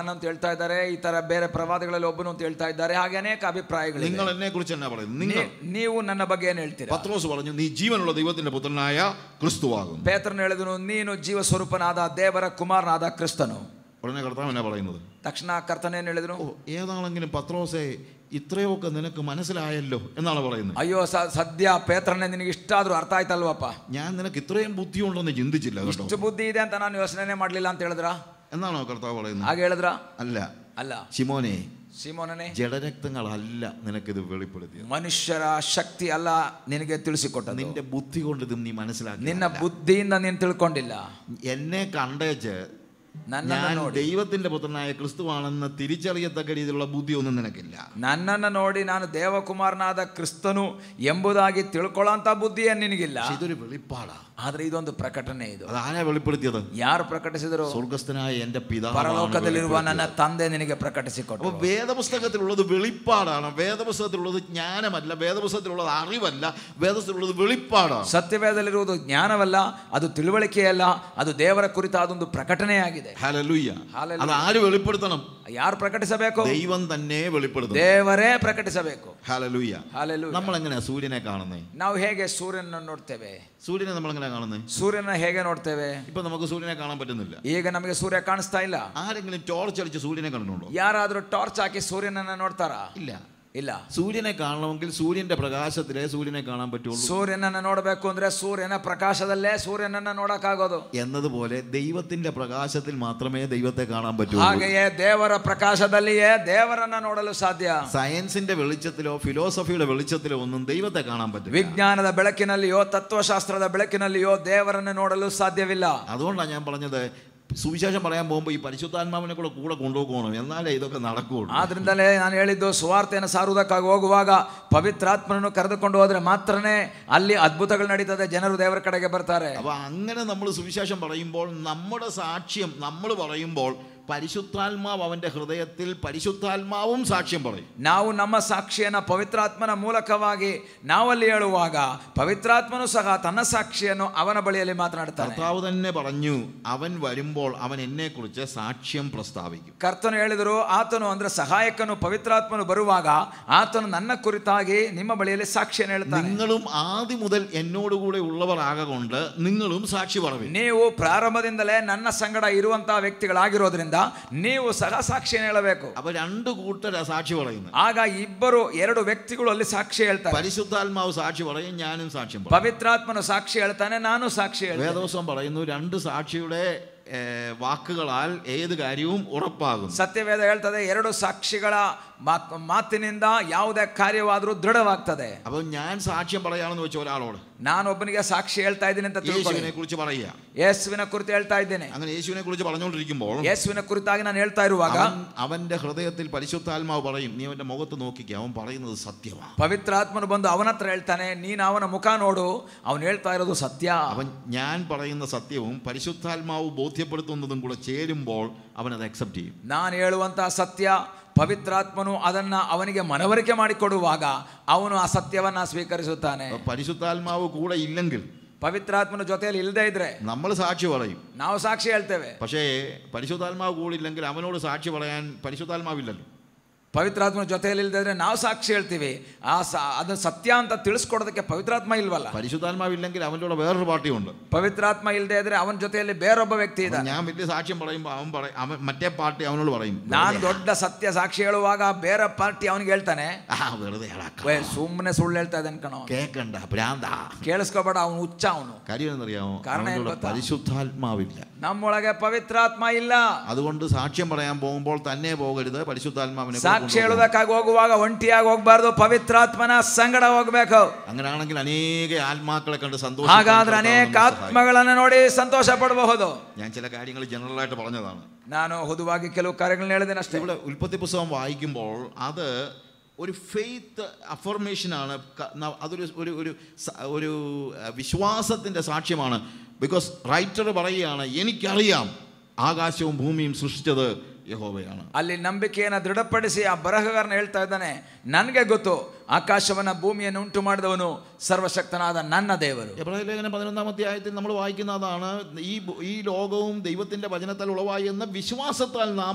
ಯೋಹಾನ್ ಅಂತ ಹೇಳ್ತಾ ಇದ್ದಾರೆ ಈ ತರ ಬೇರೆ ಪ್ರವಾದಿಗಳಲ್ಲಿ ಒಬ್ಬನು ಅಂತ ಹೇಳ್ತಾ ಇದ್ದಾರೆ ಹಾಗೆ ಅನೇಕ ಅಭಿಪ್ರಾಯಗಳು നിങ്ങൾ എന്നെ കുറിച്ച് എന്നാ പറയുന്നത് നിങ്ങൾ ನೀವು ನನ್ನ ಬಗ್ಗೆ ಏನ್ ಹೇಳ್ತೀರಾ പത്രോസ് പറഞ്ഞു നീ ജീവനുള്ള ദൈവത്തിന്റെ പുത്രനായ ക്രിസ്തുവാകും ಪೇತ್ರನು ಹೇಳಿದನು ನೀನು ಜೀವ ಸ್ವರೂಪನಾದ ದೇವರ ಕುಮಾರನಾದ ಕ್ರಿಸ್ತನು ഉടനെ കർത്താവ് എന്നാ പറയുന്നത് ತಕ್ಷಣ ಕರ್ತನ ಏನ್ ಹೇಳಿದನು ഓ ഏതാണെങ്കിലും പത്രോസെ ഇത്രയൊക്കെ നിനക്ക് മനസ്സിലായല്ലോ എന്നാണ് പറയുന്നത് ಅಯ್ಯೋ ಸ- ಸದ್ಯ ಪೇತ್ರನೇ ನಿನಗೆ ಇಷ್ಟಾದ್ರೂ ಅರ್ಥ ಆಯ್ತಲ್ವಪ್ಪ ഞാൻ നിനക്ക് ഇത്രയും ബുദ്ധിയുണ്ടെന്ന് ചിന്തിച്ചില്ല കേട്ടോ ಇಷ್ಟು ಬುದ್ಧಿ ಇದೆ ಅಂತ ನಾನು ಯೋಚನೆ ಮಾಡ್ಲಿಲ್ಲ ಅಂತ ಹೇಳಿದ್ರ എന്നാണോ കർത്താവ് പറയുന്നത് ಹಾಗೆ ಹೇಳಿದ್ರ അല്ല ಅಲ್ಲ ശിമോനെ ಸಿಮೋನನೇ ജഡരക്തങ്ങളല്ല നിനക്കിത് വെളിപ്പെടുത്തിയത് ಮನುಷ್ಯರ ಶಕ್ತಿ ಅಲ್ಲ ನಿನಗೆ ತಿಳಿಸಿಕೊಟ್ಟದ್ದು നിന്റെ ബുദ്ധി കൊണ്ട് ഇത് നീ മനസ്സിലാക്കി ನಿನ್ನ ಬುದ್ಧಿಯಿಂದ ನೀನು ತಿಳ್ಕೊಂಡಿಲ್ಲ എന്നെ കണ്ടേച്ച് ನನ್ನನ್ನು ഞാൻ ನೋಡಿ ദൈവത്തിന്റെ പുത്രനായ ക്രിസ്തുവാണെന്ന് തിരിച്ചറിയത്തക്ക രീതിയിലുള്ള ബുദ്ധിയൊന്നും നിനക്കില്ല ನನ್ನನ್ನು ನೋಡಿ ನಾನು ದೇವಕುಮಾರನಾದ ಕ್ರಿಸ್ತನು ಎಂಬುದಾಗಿ ತಿಳ್ಕೊಳ್ಳೋಂಥ ಬುದ್ಧಿ ಏನ್ ನಿನಗಿಲ್ಲ പക്ഷെ ഇതൊരു വെളിപ്പാടാ ಆದ್ರೆ ಇದೊಂದು ಪ್ರಕಟಣೆ ಇದು അത് ആരാ വെളിപ്പെടുത്തിയത് ಯಾರು ಪ್ರಕಟಿಸಿದರು സ്വർഗസ്ഥനായ എന്റെ പിതാവ് ಪರಲೋಕದಲ್ಲಿರುವ ನನ್ನ ತಂದೆ ನಿನಗೆ ಪ್ರಕಟಿಸಿಕೊಟ್ಟು അപ്പൊ വേദപുസ്തകത്തിലുള്ളത് വെളിപ്പാടാണ് വേദപുസ്തകത്തിലുള്ളത് ജ്ഞാനമല്ല വേദപുസ്തകത്തിലുള്ളത് അറിവല്ല വേദപുസ്തകത്തിലുള്ളത് വെളിപ്പാടാണ് ಸತ್ಯವೇದಲ್ಲಿರುವುದು ಜ್ಞಾನವಲ್ಲ ಅದು ತಿಳುವಳಿಕೆಯಲ್ಲ ಅದು ದೇವರ ಕುರಿತಾದೊಂದು ಪ್ರಕಟಣೆಯಾಗಿದೆ ഹലലുയ്യ Hallelujah. അത് ആര് വെളിപ്പെടുത്തണം ಯಾರು ಪ್ರಕಟಿಸಬೇಕು ദൈവം തന്നെ വെളിപ്പെടുത്തണം ದೇವರೇ ಪ್ರಕಟಿಸಬೇಕು ഹലലുയ്യ ಹಾಲೆಲು നമ്മൾ എങ്ങനെയാ സൂര്യനെ കാണുന്നേ ನಾವು ಹೇಗೆ ಸೂರ್ಯನ ನೋಡ್ತೇವೆ സൂര്യനെ നമ്മൾ എങ്ങനെയാ കാണുന്നേ ಸೂರ್ಯನ ಹೇಗೆ ನೋಡ್ತೇವೆ ഇപ്പൊ നമുക്ക് സൂര്യനെ കാണാൻ പറ്റുന്നില്ല ಈಗ ನಮಗೆ ಸೂರ್ಯ ಕಾಣಿಸ್ತಾ ಇಲ್ಲ ആരെങ്കിലും ടോർച്ച് അടിച്ച് സൂര്യനെ കണ്ടിട്ടുണ്ടോ ಯಾರಾದ್ರೂ ಟಾರ್ಚ್ ಹಾಕಿ ಸೂರ್ಯನನ್ನ ನೋಡ್ತಾರಾ ഇല്ല ಇಲ್ಲ സൂര്യനെ കാണണമെങ്കിൽ സൂര്യന്റെ പ്രകാശത്തിലേ സൂര്യനെ കാണാൻ പറ്റുള്ളൂ ಸೂರ್ಯನನ್ನ ನೋಡಬೇಕು ಅಂದ್ರೆ ಸೂರ್ಯನ ಪ್ರಕಾಶದಲ್ಲೇ ಸೂರ್ಯನನ್ನ ನೋಡಕ್ಕಾಗೋದು എന്നതുപോലെ ദൈവത്തിന്റെ പ്രകാശത്തിൽ മാത്രമേ ദൈവത്തെ കാണാൻ പറ്റുള്ളൂ ಹಾಗೆಯೇ ದೇವರ ಪ್ರಕಾಶದಲ್ಲಿಯೇ ದೇವರನ್ನ ನೋಡಲು ಸಾಧ್ಯ സയൻസിന്റെ വെളിച്ചത്തിലോ ഫിലോസഫിയുടെ വെളിച്ചത്തിലോ ഒന്നും ദൈവത്തെ കാണാൻ പറ്റില്ല ವಿಜ್ಞಾನದ ಬೆಳಕಿನಲ್ಲಿಯೋ ತತ್ವಶಾಸ್ತ್ರದ ಬೆಳಕಿನಲ್ಲಿಯೋ ದೇವರನ್ನು ನೋಡಲು ಸಾಧ್ಯವಿಲ್ಲ അതുകൊണ്ടാണ് ഞാൻ പറഞ്ഞത് സുവിശേഷം പറയാൻ പോകുമ്പോൾ ഈ പരിശുദ്ധാത്മാവിനെ കൂടെ കൂടെ കൊണ്ടുപോകണം എന്നാലേ ഇതൊക്കെ നടക്കുകയുള്ളൂ ಆದ್ರಿಂದಲೇ ನಾನು ಹೇಳಿದ್ದು ಸುವಾರ್ತೆಯನ್ನು ಸಾರುವುದಕ್ಕಾಗಿ ಹೋಗುವಾಗ ಪವಿತ್ರಾತ್ಮನನ್ನು ಕರೆದುಕೊಂಡು ಹೋದ್ರೆ ಮಾತ್ರನೇ ಅಲ್ಲಿ ಅದ್ಭುತಗಳು ನಡೀತದೆ ಜನರು ದೇವರ ಕಡೆಗೆ ಬರ್ತಾರೆ അപ്പൊ അങ്ങനെ നമ്മൾ സുവിശേഷം പറയുമ്പോൾ നമ്മുടെ സാക്ഷ്യം നമ്മൾ പറയുമ്പോൾ പരിശുദ്ധാത്മാവ് അവന്റെ ഹൃദയത്തിൽ പരിശുദ്ധാത്മാവും സാക്ഷ്യം പറയും ನಾವು ನಮ್ಮ ಸಾಕ್ಷಿಯನ್ನು ಪವಿತ್ರಾತ್ಮನ ಮೂಲಕವಾಗಿ ನಾವಲ್ಲಿ ಹೇಳುವಾಗ ಪವಿತ್ರಾತ್ಮನು ಸಹ ತನ್ನ ಸಾಕ್ಷಿಯನ್ನು ಅವನ ಬಳಿಯಲ್ಲಿ ಮಾತನಾಡ್ತಾನೆ കർത്താവ് തന്നെ പറഞ്ഞു അവൻ വരുമ്പോൾ അവൻ എന്നെക്കുറിച്ച് സാക്ഷ്യം പ്രസ്താവിക്കും ಕರ್ತನು ಹೇಳಿದರು ಆತನು ಅಂದ್ರೆ ಸಹಾಯಕನು ಪವಿತ್ರಾತ್ಮನು ಬರುವಾಗ ಆತನು ನನ್ನ ಕುರಿತಾಗಿ ನಿಮ್ಮ ಬಳಿಯಲ್ಲಿ ಸಾಕ್ಷಿಯನ್ನು ಹೇಳ್ತಾನೆ നിങ്ങളും ആദ്യം മുതൽ എന്നോടുകൂടെ ഉള്ളവർ ആകൊണ്ട് നിങ്ങളും സാക്ഷി പറയും ನೀವು ಪ್ರಾರಂಭದಿಂದಲೇ ನನ್ನ ಸಂಗಡ ಇರುವಂತಹ ವ್ಯಕ್ತಿಗಳಾಗಿರೋದ್ರಿಂದ ನೀವು ಸಹ ಸಾಕ್ಷಿಯನ್ನು ಹೇಳಬೇಕು അപ്പൊ രണ്ടു കൂട്ടരാ സാക്ഷി പറയുന്നത് ಆಗ ಇಬ್ಬರು ಎರಡು ವ್ಯಕ್ತಿಗಳು ಅಲ್ಲಿ ಸಾಕ್ಷಿ ಹೇಳ್ತಾರೆ പരിശുദ്ധാത്മാവ് സാക്ഷി പറയും ഞാനും സാക്ഷ്യം പറയും ಪವಿತ್ರಾತ್ಮನು ಸಾಕ್ಷಿ ಹೇಳ್ತಾನೆ ನಾನು ಸಾಕ್ಷಿ ಹೇಳ್ತೇನೆ വേദവസം പറയുന്നു രണ്ട് സാക്ഷിയുടെ ഏ, വാക്കുകളാൽ ഏത് കാര്യവും ഉറപ്പാകും ಸತ್ಯವೇದ ಹೇಳ್ತದೆ ಎರಡು ಸಾಕ್ಷಿಗಳ ಮಾಕ್- ಮಾತಿನಿಂದ ಯಾವುದೇ ಕಾರ್ಯವಾದರೂ ದೃಢವಾಗ್ತದೆ അപ്പൊ ഞാൻ സാക്ഷ്യം പറയാണെന്ന് വെച്ച ഒരാളോട് ನಾನೊಬ್ಬನಿಗೆ ಸಾಕ್ಷಿ ಹೇಳ್ತಾ ಇದ್ದೀನಿ ಅಂತ ತಿಳ್ಕೊಳ್ಳಿ യേശുവിനെ കുറിച്ച് പറയുക ಯೇಸುವಿನ ಕುರಿತು ಹೇಳ್ತಾ ಇದ್ದೇನೆ അങ്ങനെ യേശുവിനെ കുറിച്ച് പറഞ്ഞുകൊണ്ടിരിക്കുമ്പോൾ ಯೇಸುವಿನ ಕುರಿತಾಗಿ ನಾನು ಹೇಳ್ತಾ ಇರುವಾಗ അവൻ അവന്റെ ഹൃദയത്തിൽ പരിശുദ്ധാത്മാവ് പറയും നീ അവന്റെ മുഖത്ത് നോക്കിക്കുക അവൻ പറയുന്നത് സത്യമാണ് ಪವಿತ್ರಾತ್ಮನು ಬಂದು ಅವನ ಹತ್ರ ಹೇಳ್ತಾನೆ ನೀನು ಅವನ ಮುಖ ನೋಡು ಅವನು ಹೇಳ್ತಾ ಇರೋದು ಸತ್ಯ അവൻ ഞാൻ പറയുന്ന സത്യവും പരിശുദ്ധാത്മാവ് ബോധ്യപ്പെടുത്തുന്നതും കൂടെ ചേരുമ്പോൾ അവൻ അത് അക്സെപ്റ്റ് ചെയ്യും ನಾನು ಹೇಳುವಂತಹ ಸತ್ಯ ಪವಿತ್ರಾತ್ಮನು ಅದನ್ನ ಅವನಿಗೆ ಮನವರಿಕೆ ಮಾಡಿಕೊಡುವಾಗ ಅವನು ಆ ಸತ್ಯವನ್ನ ಸ್ವೀಕರಿಸುತ್ತಾನೆ അപ്പൊ പരിശുദ്ധാത്മാവ് കൂടെ ഇല്ലെങ്കിൽ ಪವಿತ್ರಾತ್ಮನ ಜೊತೆಯಲ್ಲಿ ಇಲ್ಲದೆ ಇದ್ರೆ നമ്മൾ സാക്ഷി പറയും ನಾವು ಸಾಕ್ಷಿ ಹೇಳ್ತೇವೆ പക്ഷേ പരിശുദ്ധാത്മാവ് കൂടെ ഇല്ലെങ്കിൽ അവനോട് സാക്ഷി പറയാൻ പരിശുദ്ധാത്മാവില്ലല്ലോ ಪವಿತ್ರಾತ್ಮನ ಜೊತೆಯಲ್ಲಿ ಇಲ್ಲದೆ ಇದ್ರೆ ನಾವು ಸಾಕ್ಷಿ ಹೇಳ್ತೀವಿ ಆ ಸ ಅದು ಸತ್ಯ ಅಂತ ತಿಳಿಸ್ಕೊಡೋದಕ್ಕೆ ಪವಿತ್ರಾತ್ಮ ಇಲ್ವಲ್ಲ പരിശുദ്ധാത്മാവില്ലെങ്കിൽ അവൻ്റെ കൂടെ വേറൊരു പാർട്ടിയുണ്ട് ಪವಿತ್ರಾತ್ಮ ಇಲ್ಲದೆ ಇದ್ರೆ ಅವನ ಜೊತೆಯಲ್ಲಿ ಬೇರೊಬ್ಬ ವ್ಯಕ್ತಿ ಇದ್ದಾನೆ ഞാൻ വലിയ സാക്ഷ്യം പറയുമ്പോൾ അവൻ പറയും അവൻ മറ്റേ പാർട്ടി അവനോട് പറയും ನಾನು ದೊಡ್ಡ ಸತ್ಯ ಸಾಕ್ಷಿ ಹೇಳುವಾಗ ಬೇರೆ ಪಾರ್ಟಿ ಅವನಿಗೆ ಹೇಳ್ತಾನೆ ആ വെറുതെ അളക്ക "ವೇ, ಸುಮ್ಮನೆ ಸುಳ್ಳು ಹೇಳ್ತಾ ಇದ್ದಾನೆ ಕಣೋ കേക്കണ്ട ഭ്രാന്ത ಕೇಳಿಸ್ಕೋಬೇಡ ಅವನು ಹುಚ್ಚ ಅವನು കാര്യം എന്നറിയാമോ കാരണം അവൻ്റെ ഏൻ കൂടെ ಗೊತ್ತಾ? പരിശുദ്ധാത്മാവില്ല ನಮ್ಮೊಳಗೆ ಪವಿತ್ರಾತ್ಮ ಇಲ್ಲ അതുകൊണ്ട് സാക്ഷ്യം പറയാൻ പോകുമ്പോൾ തന്നെ പോകരുത് പരിശുദ്ധാത്മാവിനെ കൂടെ ಸಾಕ್ಷಿ കൊണ്ടുപോകണം. ಹೇಳುವುದಕ್ಕಾಗಿ ಹೋಗುವಾಗ ಒಂಟಿಯಾಗಿ ಹೋಗ್ಬಾರ್ದು ಪವಿತ್ರಾತ್ಮನ ಸಂಗಡ ಹೋಗ್ಬೇಕು അങ്ങനെയാണെങ്കിൽ അനേക ആത്മാക്കളെ കണ്ട് ಹಾಗಾದ್ರೆ ಅನೇಕ സന്തോഷം ಆತ್ಮಗಳನ್ನು ನೋಡಿ ಸಂತೋಷ ಪಡಬಹುದು ഞാൻ ചില കാര്യങ്ങൾ ജനറലായിട്ട് പറഞ്ഞതാണ് ನಾನು ಹೊದುವಾಗಿ ಕೆಲವು ಕಾರ್ಯಗಳನ್ನ ಹೇಳಿದ್ದೇನೆ ಅಷ್ಟೇ ഇവിടെ ഉൽപ്പത്തി പുസ്തകം വായിക്കുമ്പോൾ അത് ഒരു ഫെയ്ത്ത് അഫർമേഷനാണ് ക- ന- അതൊരു ഒരു ഒരു സ- ഒരു വിശ്വാസത്തിൻ്റെ സാക്ഷ്യമാണ് ബിക്കോസ് റൈറ്റർ പറയുകയാണ് എനിക്കറിയാം ആകാശവും ഭൂമിയും സൃഷ്ടിച്ചത് യഹോവയാണ് ಅಲ್ಲಿ ನಂಬಿಕೆಯನ್ನು ದೃಢಪಡಿಸಿ ಆ ಬರಹಗಾರನ ಹೇಳ್ತಾ ಇದ್ದಾನೆ ನನಗೆ ಗೊತ್ತು ಆಕಾಶವನ್ನ ಭೂಮಿಯನ್ನು ಉಂಟು ಮಾಡಿದವನು ಸರ್ವಶಕ್ತನಾದ ನನ್ನ ದೇವರು എബ്രാഹിം ലേഖനം പതിനൊന്നാം അധ്യായത്തിൽ നമ്മൾ വായിക്കുന്നതാണ് ഈ ഭൂ- ഈ ലോകവും ദൈവത്തിൻ്റെ വചനത്താൽ ഉളവായി എന്ന വിശ്വാസത്താൽ നാം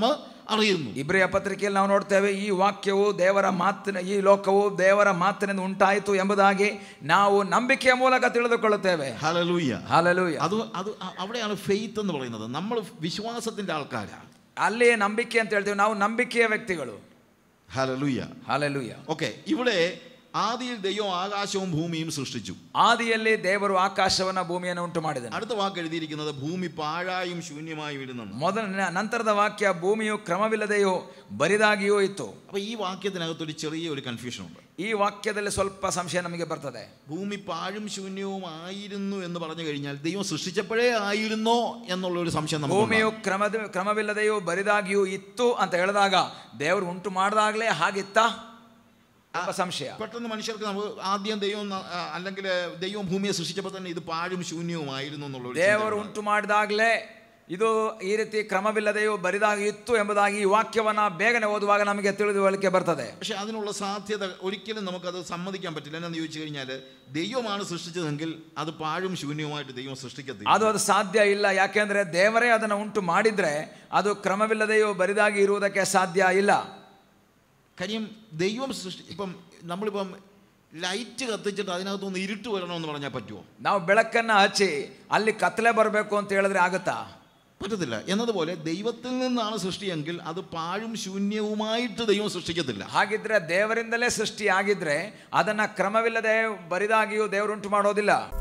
അറിയുന്നു ಇಬ್ರಿಯ ಪತ್ರಿಕೆಯಲ್ಲಿ ನಾವು ನೋಡ್ತೇವೆ ಈ ವಾಕ್ಯವು ದೇವರ ಮಾತಿನ ಈ ಲೋಕವು ದೇವರ ಮಾತಿನಿಂದ ಉಂಟಾಯಿತು ಎಂಬುದಾಗಿ ನಾವು ನಂಬಿಕೆಯ ಮೂಲಕ ತಿಳಿದುಕೊಳ್ಳುತ್ತೇವೆ ഹലലൂയ ಹಾಲೆಲೂಯ അത് അത് അ- അവിടെയാണ് ഫെയ്ത്ത് എന്ന് പറയുന്നത് നമ്മൾ വിശ്വാസത്തിന്റെ ആൾക്കാരാണ് ಅಲ್ಲಿ ನಂಬಿಕೆ ಅಂತ ಹೇಳ್ತೀವಿ ನಾವು ನಂಬಿಕೆಯ ವ್ಯಕ್ತಿಗಳು ഹലലൂയ ಹಾಲೆಲೂಯ ഓക്കെ ഇവിടെ ആദിയിൽ ദൈവം ആകാശവും ഭൂമിയും സൃഷ്ടിച്ചു ಆದಿಯಲ್ಲಿ ದೇವರು ಆಕಾಶವನ್ನ ಭೂಮಿಯನ್ನು ಉಂಟು ಮಾಡಿದನು അടുത്ത വാക്ക് എഴുതിയിരിക്കുന്നത് ഭൂമി പാഴായും ശൂന്യമായും ഇരുന്നെന്ന് ಮೊದಲ ನಂತರದ ವಾಕ್ಯ ಭೂಮಿಯು ಕ್ರಮವಿಲ್ಲದೆಯೋ ಬರಿದಾಗಿಯೂ ಇತ್ತು അപ്പൊ ഈ വാക്യത്തിനകത്തൊരു ചെറിയ ഒരു കൺഫ്യൂഷൻ ഉണ്ട് ಈ ವಾಕ್ಯದಲ್ಲಿ ಸ್ವಲ್ಪ ಸಂಶಯ ನಮಗೆ ಬರ್ತದೆ ഭൂമി പാഴും ശൂന്യവും ആയിരുന്നു എന്ന് പറഞ്ഞു കഴിഞ്ഞാൽ ദൈവം സൃഷ്ടിച്ചപ്പോഴേ ആയിരുന്നോ എന്നുള്ള ഒരു സംശയം നമുക്ക് ಭೂಮಿಯು ಕ್ರಮದ ಕ್ರಮವಿಲ್ಲದೆಯೋ ಬರಿದಾಗಿಯೂ ಇತ್ತು ಅಂತ ಹೇಳಿದಾಗ ದೇವರು ಉಂಟು ಮಾಡಿದಾಗಲೇ ಹಾಗಿತ್ತಾ ಎಂಬ ಸಂಶಯ പെട്ടെന്ന് മനുഷ്യർക്ക് നമുക്ക് ആദ്യം ദൈവം ന- ആ, അല്ലെങ്കിൽ ദൈവം ഭൂമിയെ സൃഷ്ടിച്ചപ്പോൾ തന്നെ ഇത് പാഴും ശൂന്യവുമായിരുന്നു എന്നുള്ള ഒരു ದೇವರು ചിന്തയുണ്ട്. ಉಂಟು ಮಾಡಿದಾಗಲೇ ಇದು ಈ ರೀತಿ ಕ್ರಮವಿಲ್ಲದೆಯೋ ಬರಿದಾಗಿ ಇತ್ತು ಎಂಬುದಾಗಿ ಈ ವಾಕ್ಯವನ್ನ ಬೇಗನೆ ಓದುವಾಗ ನಮಗೆ ತಿಳಿದುಕೊಳ್ಳಿಕ್ಕೆ ಬರ್ತದೆ പക്ഷെ അതിനുള്ള സാധ്യത ഒരിക്കലും നമുക്കത് സമ്മതിക്കാൻ പറ്റില്ല എന്നാന്ന് ചോദിച്ചു കഴിഞ്ഞാൽ ദൈവമാണ് സൃഷ്ടിച്ചതെങ്കിൽ അത് പാഴും ശൂന്യവുമായിട്ട് ദൈവം സൃഷ്ടിക്കത്തില്ല ಅದು ಅದು ಸಾಧ್ಯ ಇಲ್ಲ ಯಾಕೆಂದ್ರೆ ದೇವರೇ ಅದನ್ನು ಉಂಟು ಮಾಡಿದ್ರೆ ಅದು ಕ್ರಮವಿಲ್ಲದೆಯೋ ಬರಿದಾಗಿ ಇರುವುದಕ್ಕೆ ಸಾಧ್ಯ ಇಲ್ಲ കാര്യം ദൈവം സൃഷ്ടി ഇപ്പം നമ്മളിപ്പം ലൈറ്റ് കത്തിച്ചിട്ട് അതിനകത്തൊന്ന് ഇരുട്ട് വരണമെന്ന് പറഞ്ഞാൽ പറ്റുമോ ನಾವು ಬೆಳಕನ್ನ ಹಚ್ಚಿ ಅಲ್ಲಿ ಕತ್ತಲೆ ಬರಬೇಕು ಅಂತ ಹೇಳಿದ್ರೆ ಆಗುತ್ತಾ പറ്റത്തില്ല എന്നതുപോലെ ദൈവത്തിൽ നിന്നാണ് സൃഷ്ടിയെങ്കിൽ അത് പാഴും ശൂന്യവുമായിട്ട് ദൈവം സൃഷ്ടിക്കത്തില്ല ಹಾಗಿದ್ರೆ ದೇವರಿಂದಲೇ ಸೃಷ್ಟಿ ಆಗಿದ್ರೆ ಅದನ್ನ ಕ್ರಮವಿಲ್ಲದೆ ಬರಿದಾಗಿಯೂ ದೇವರು ಉಂಟು ಮಾಡೋದಿಲ್ಲ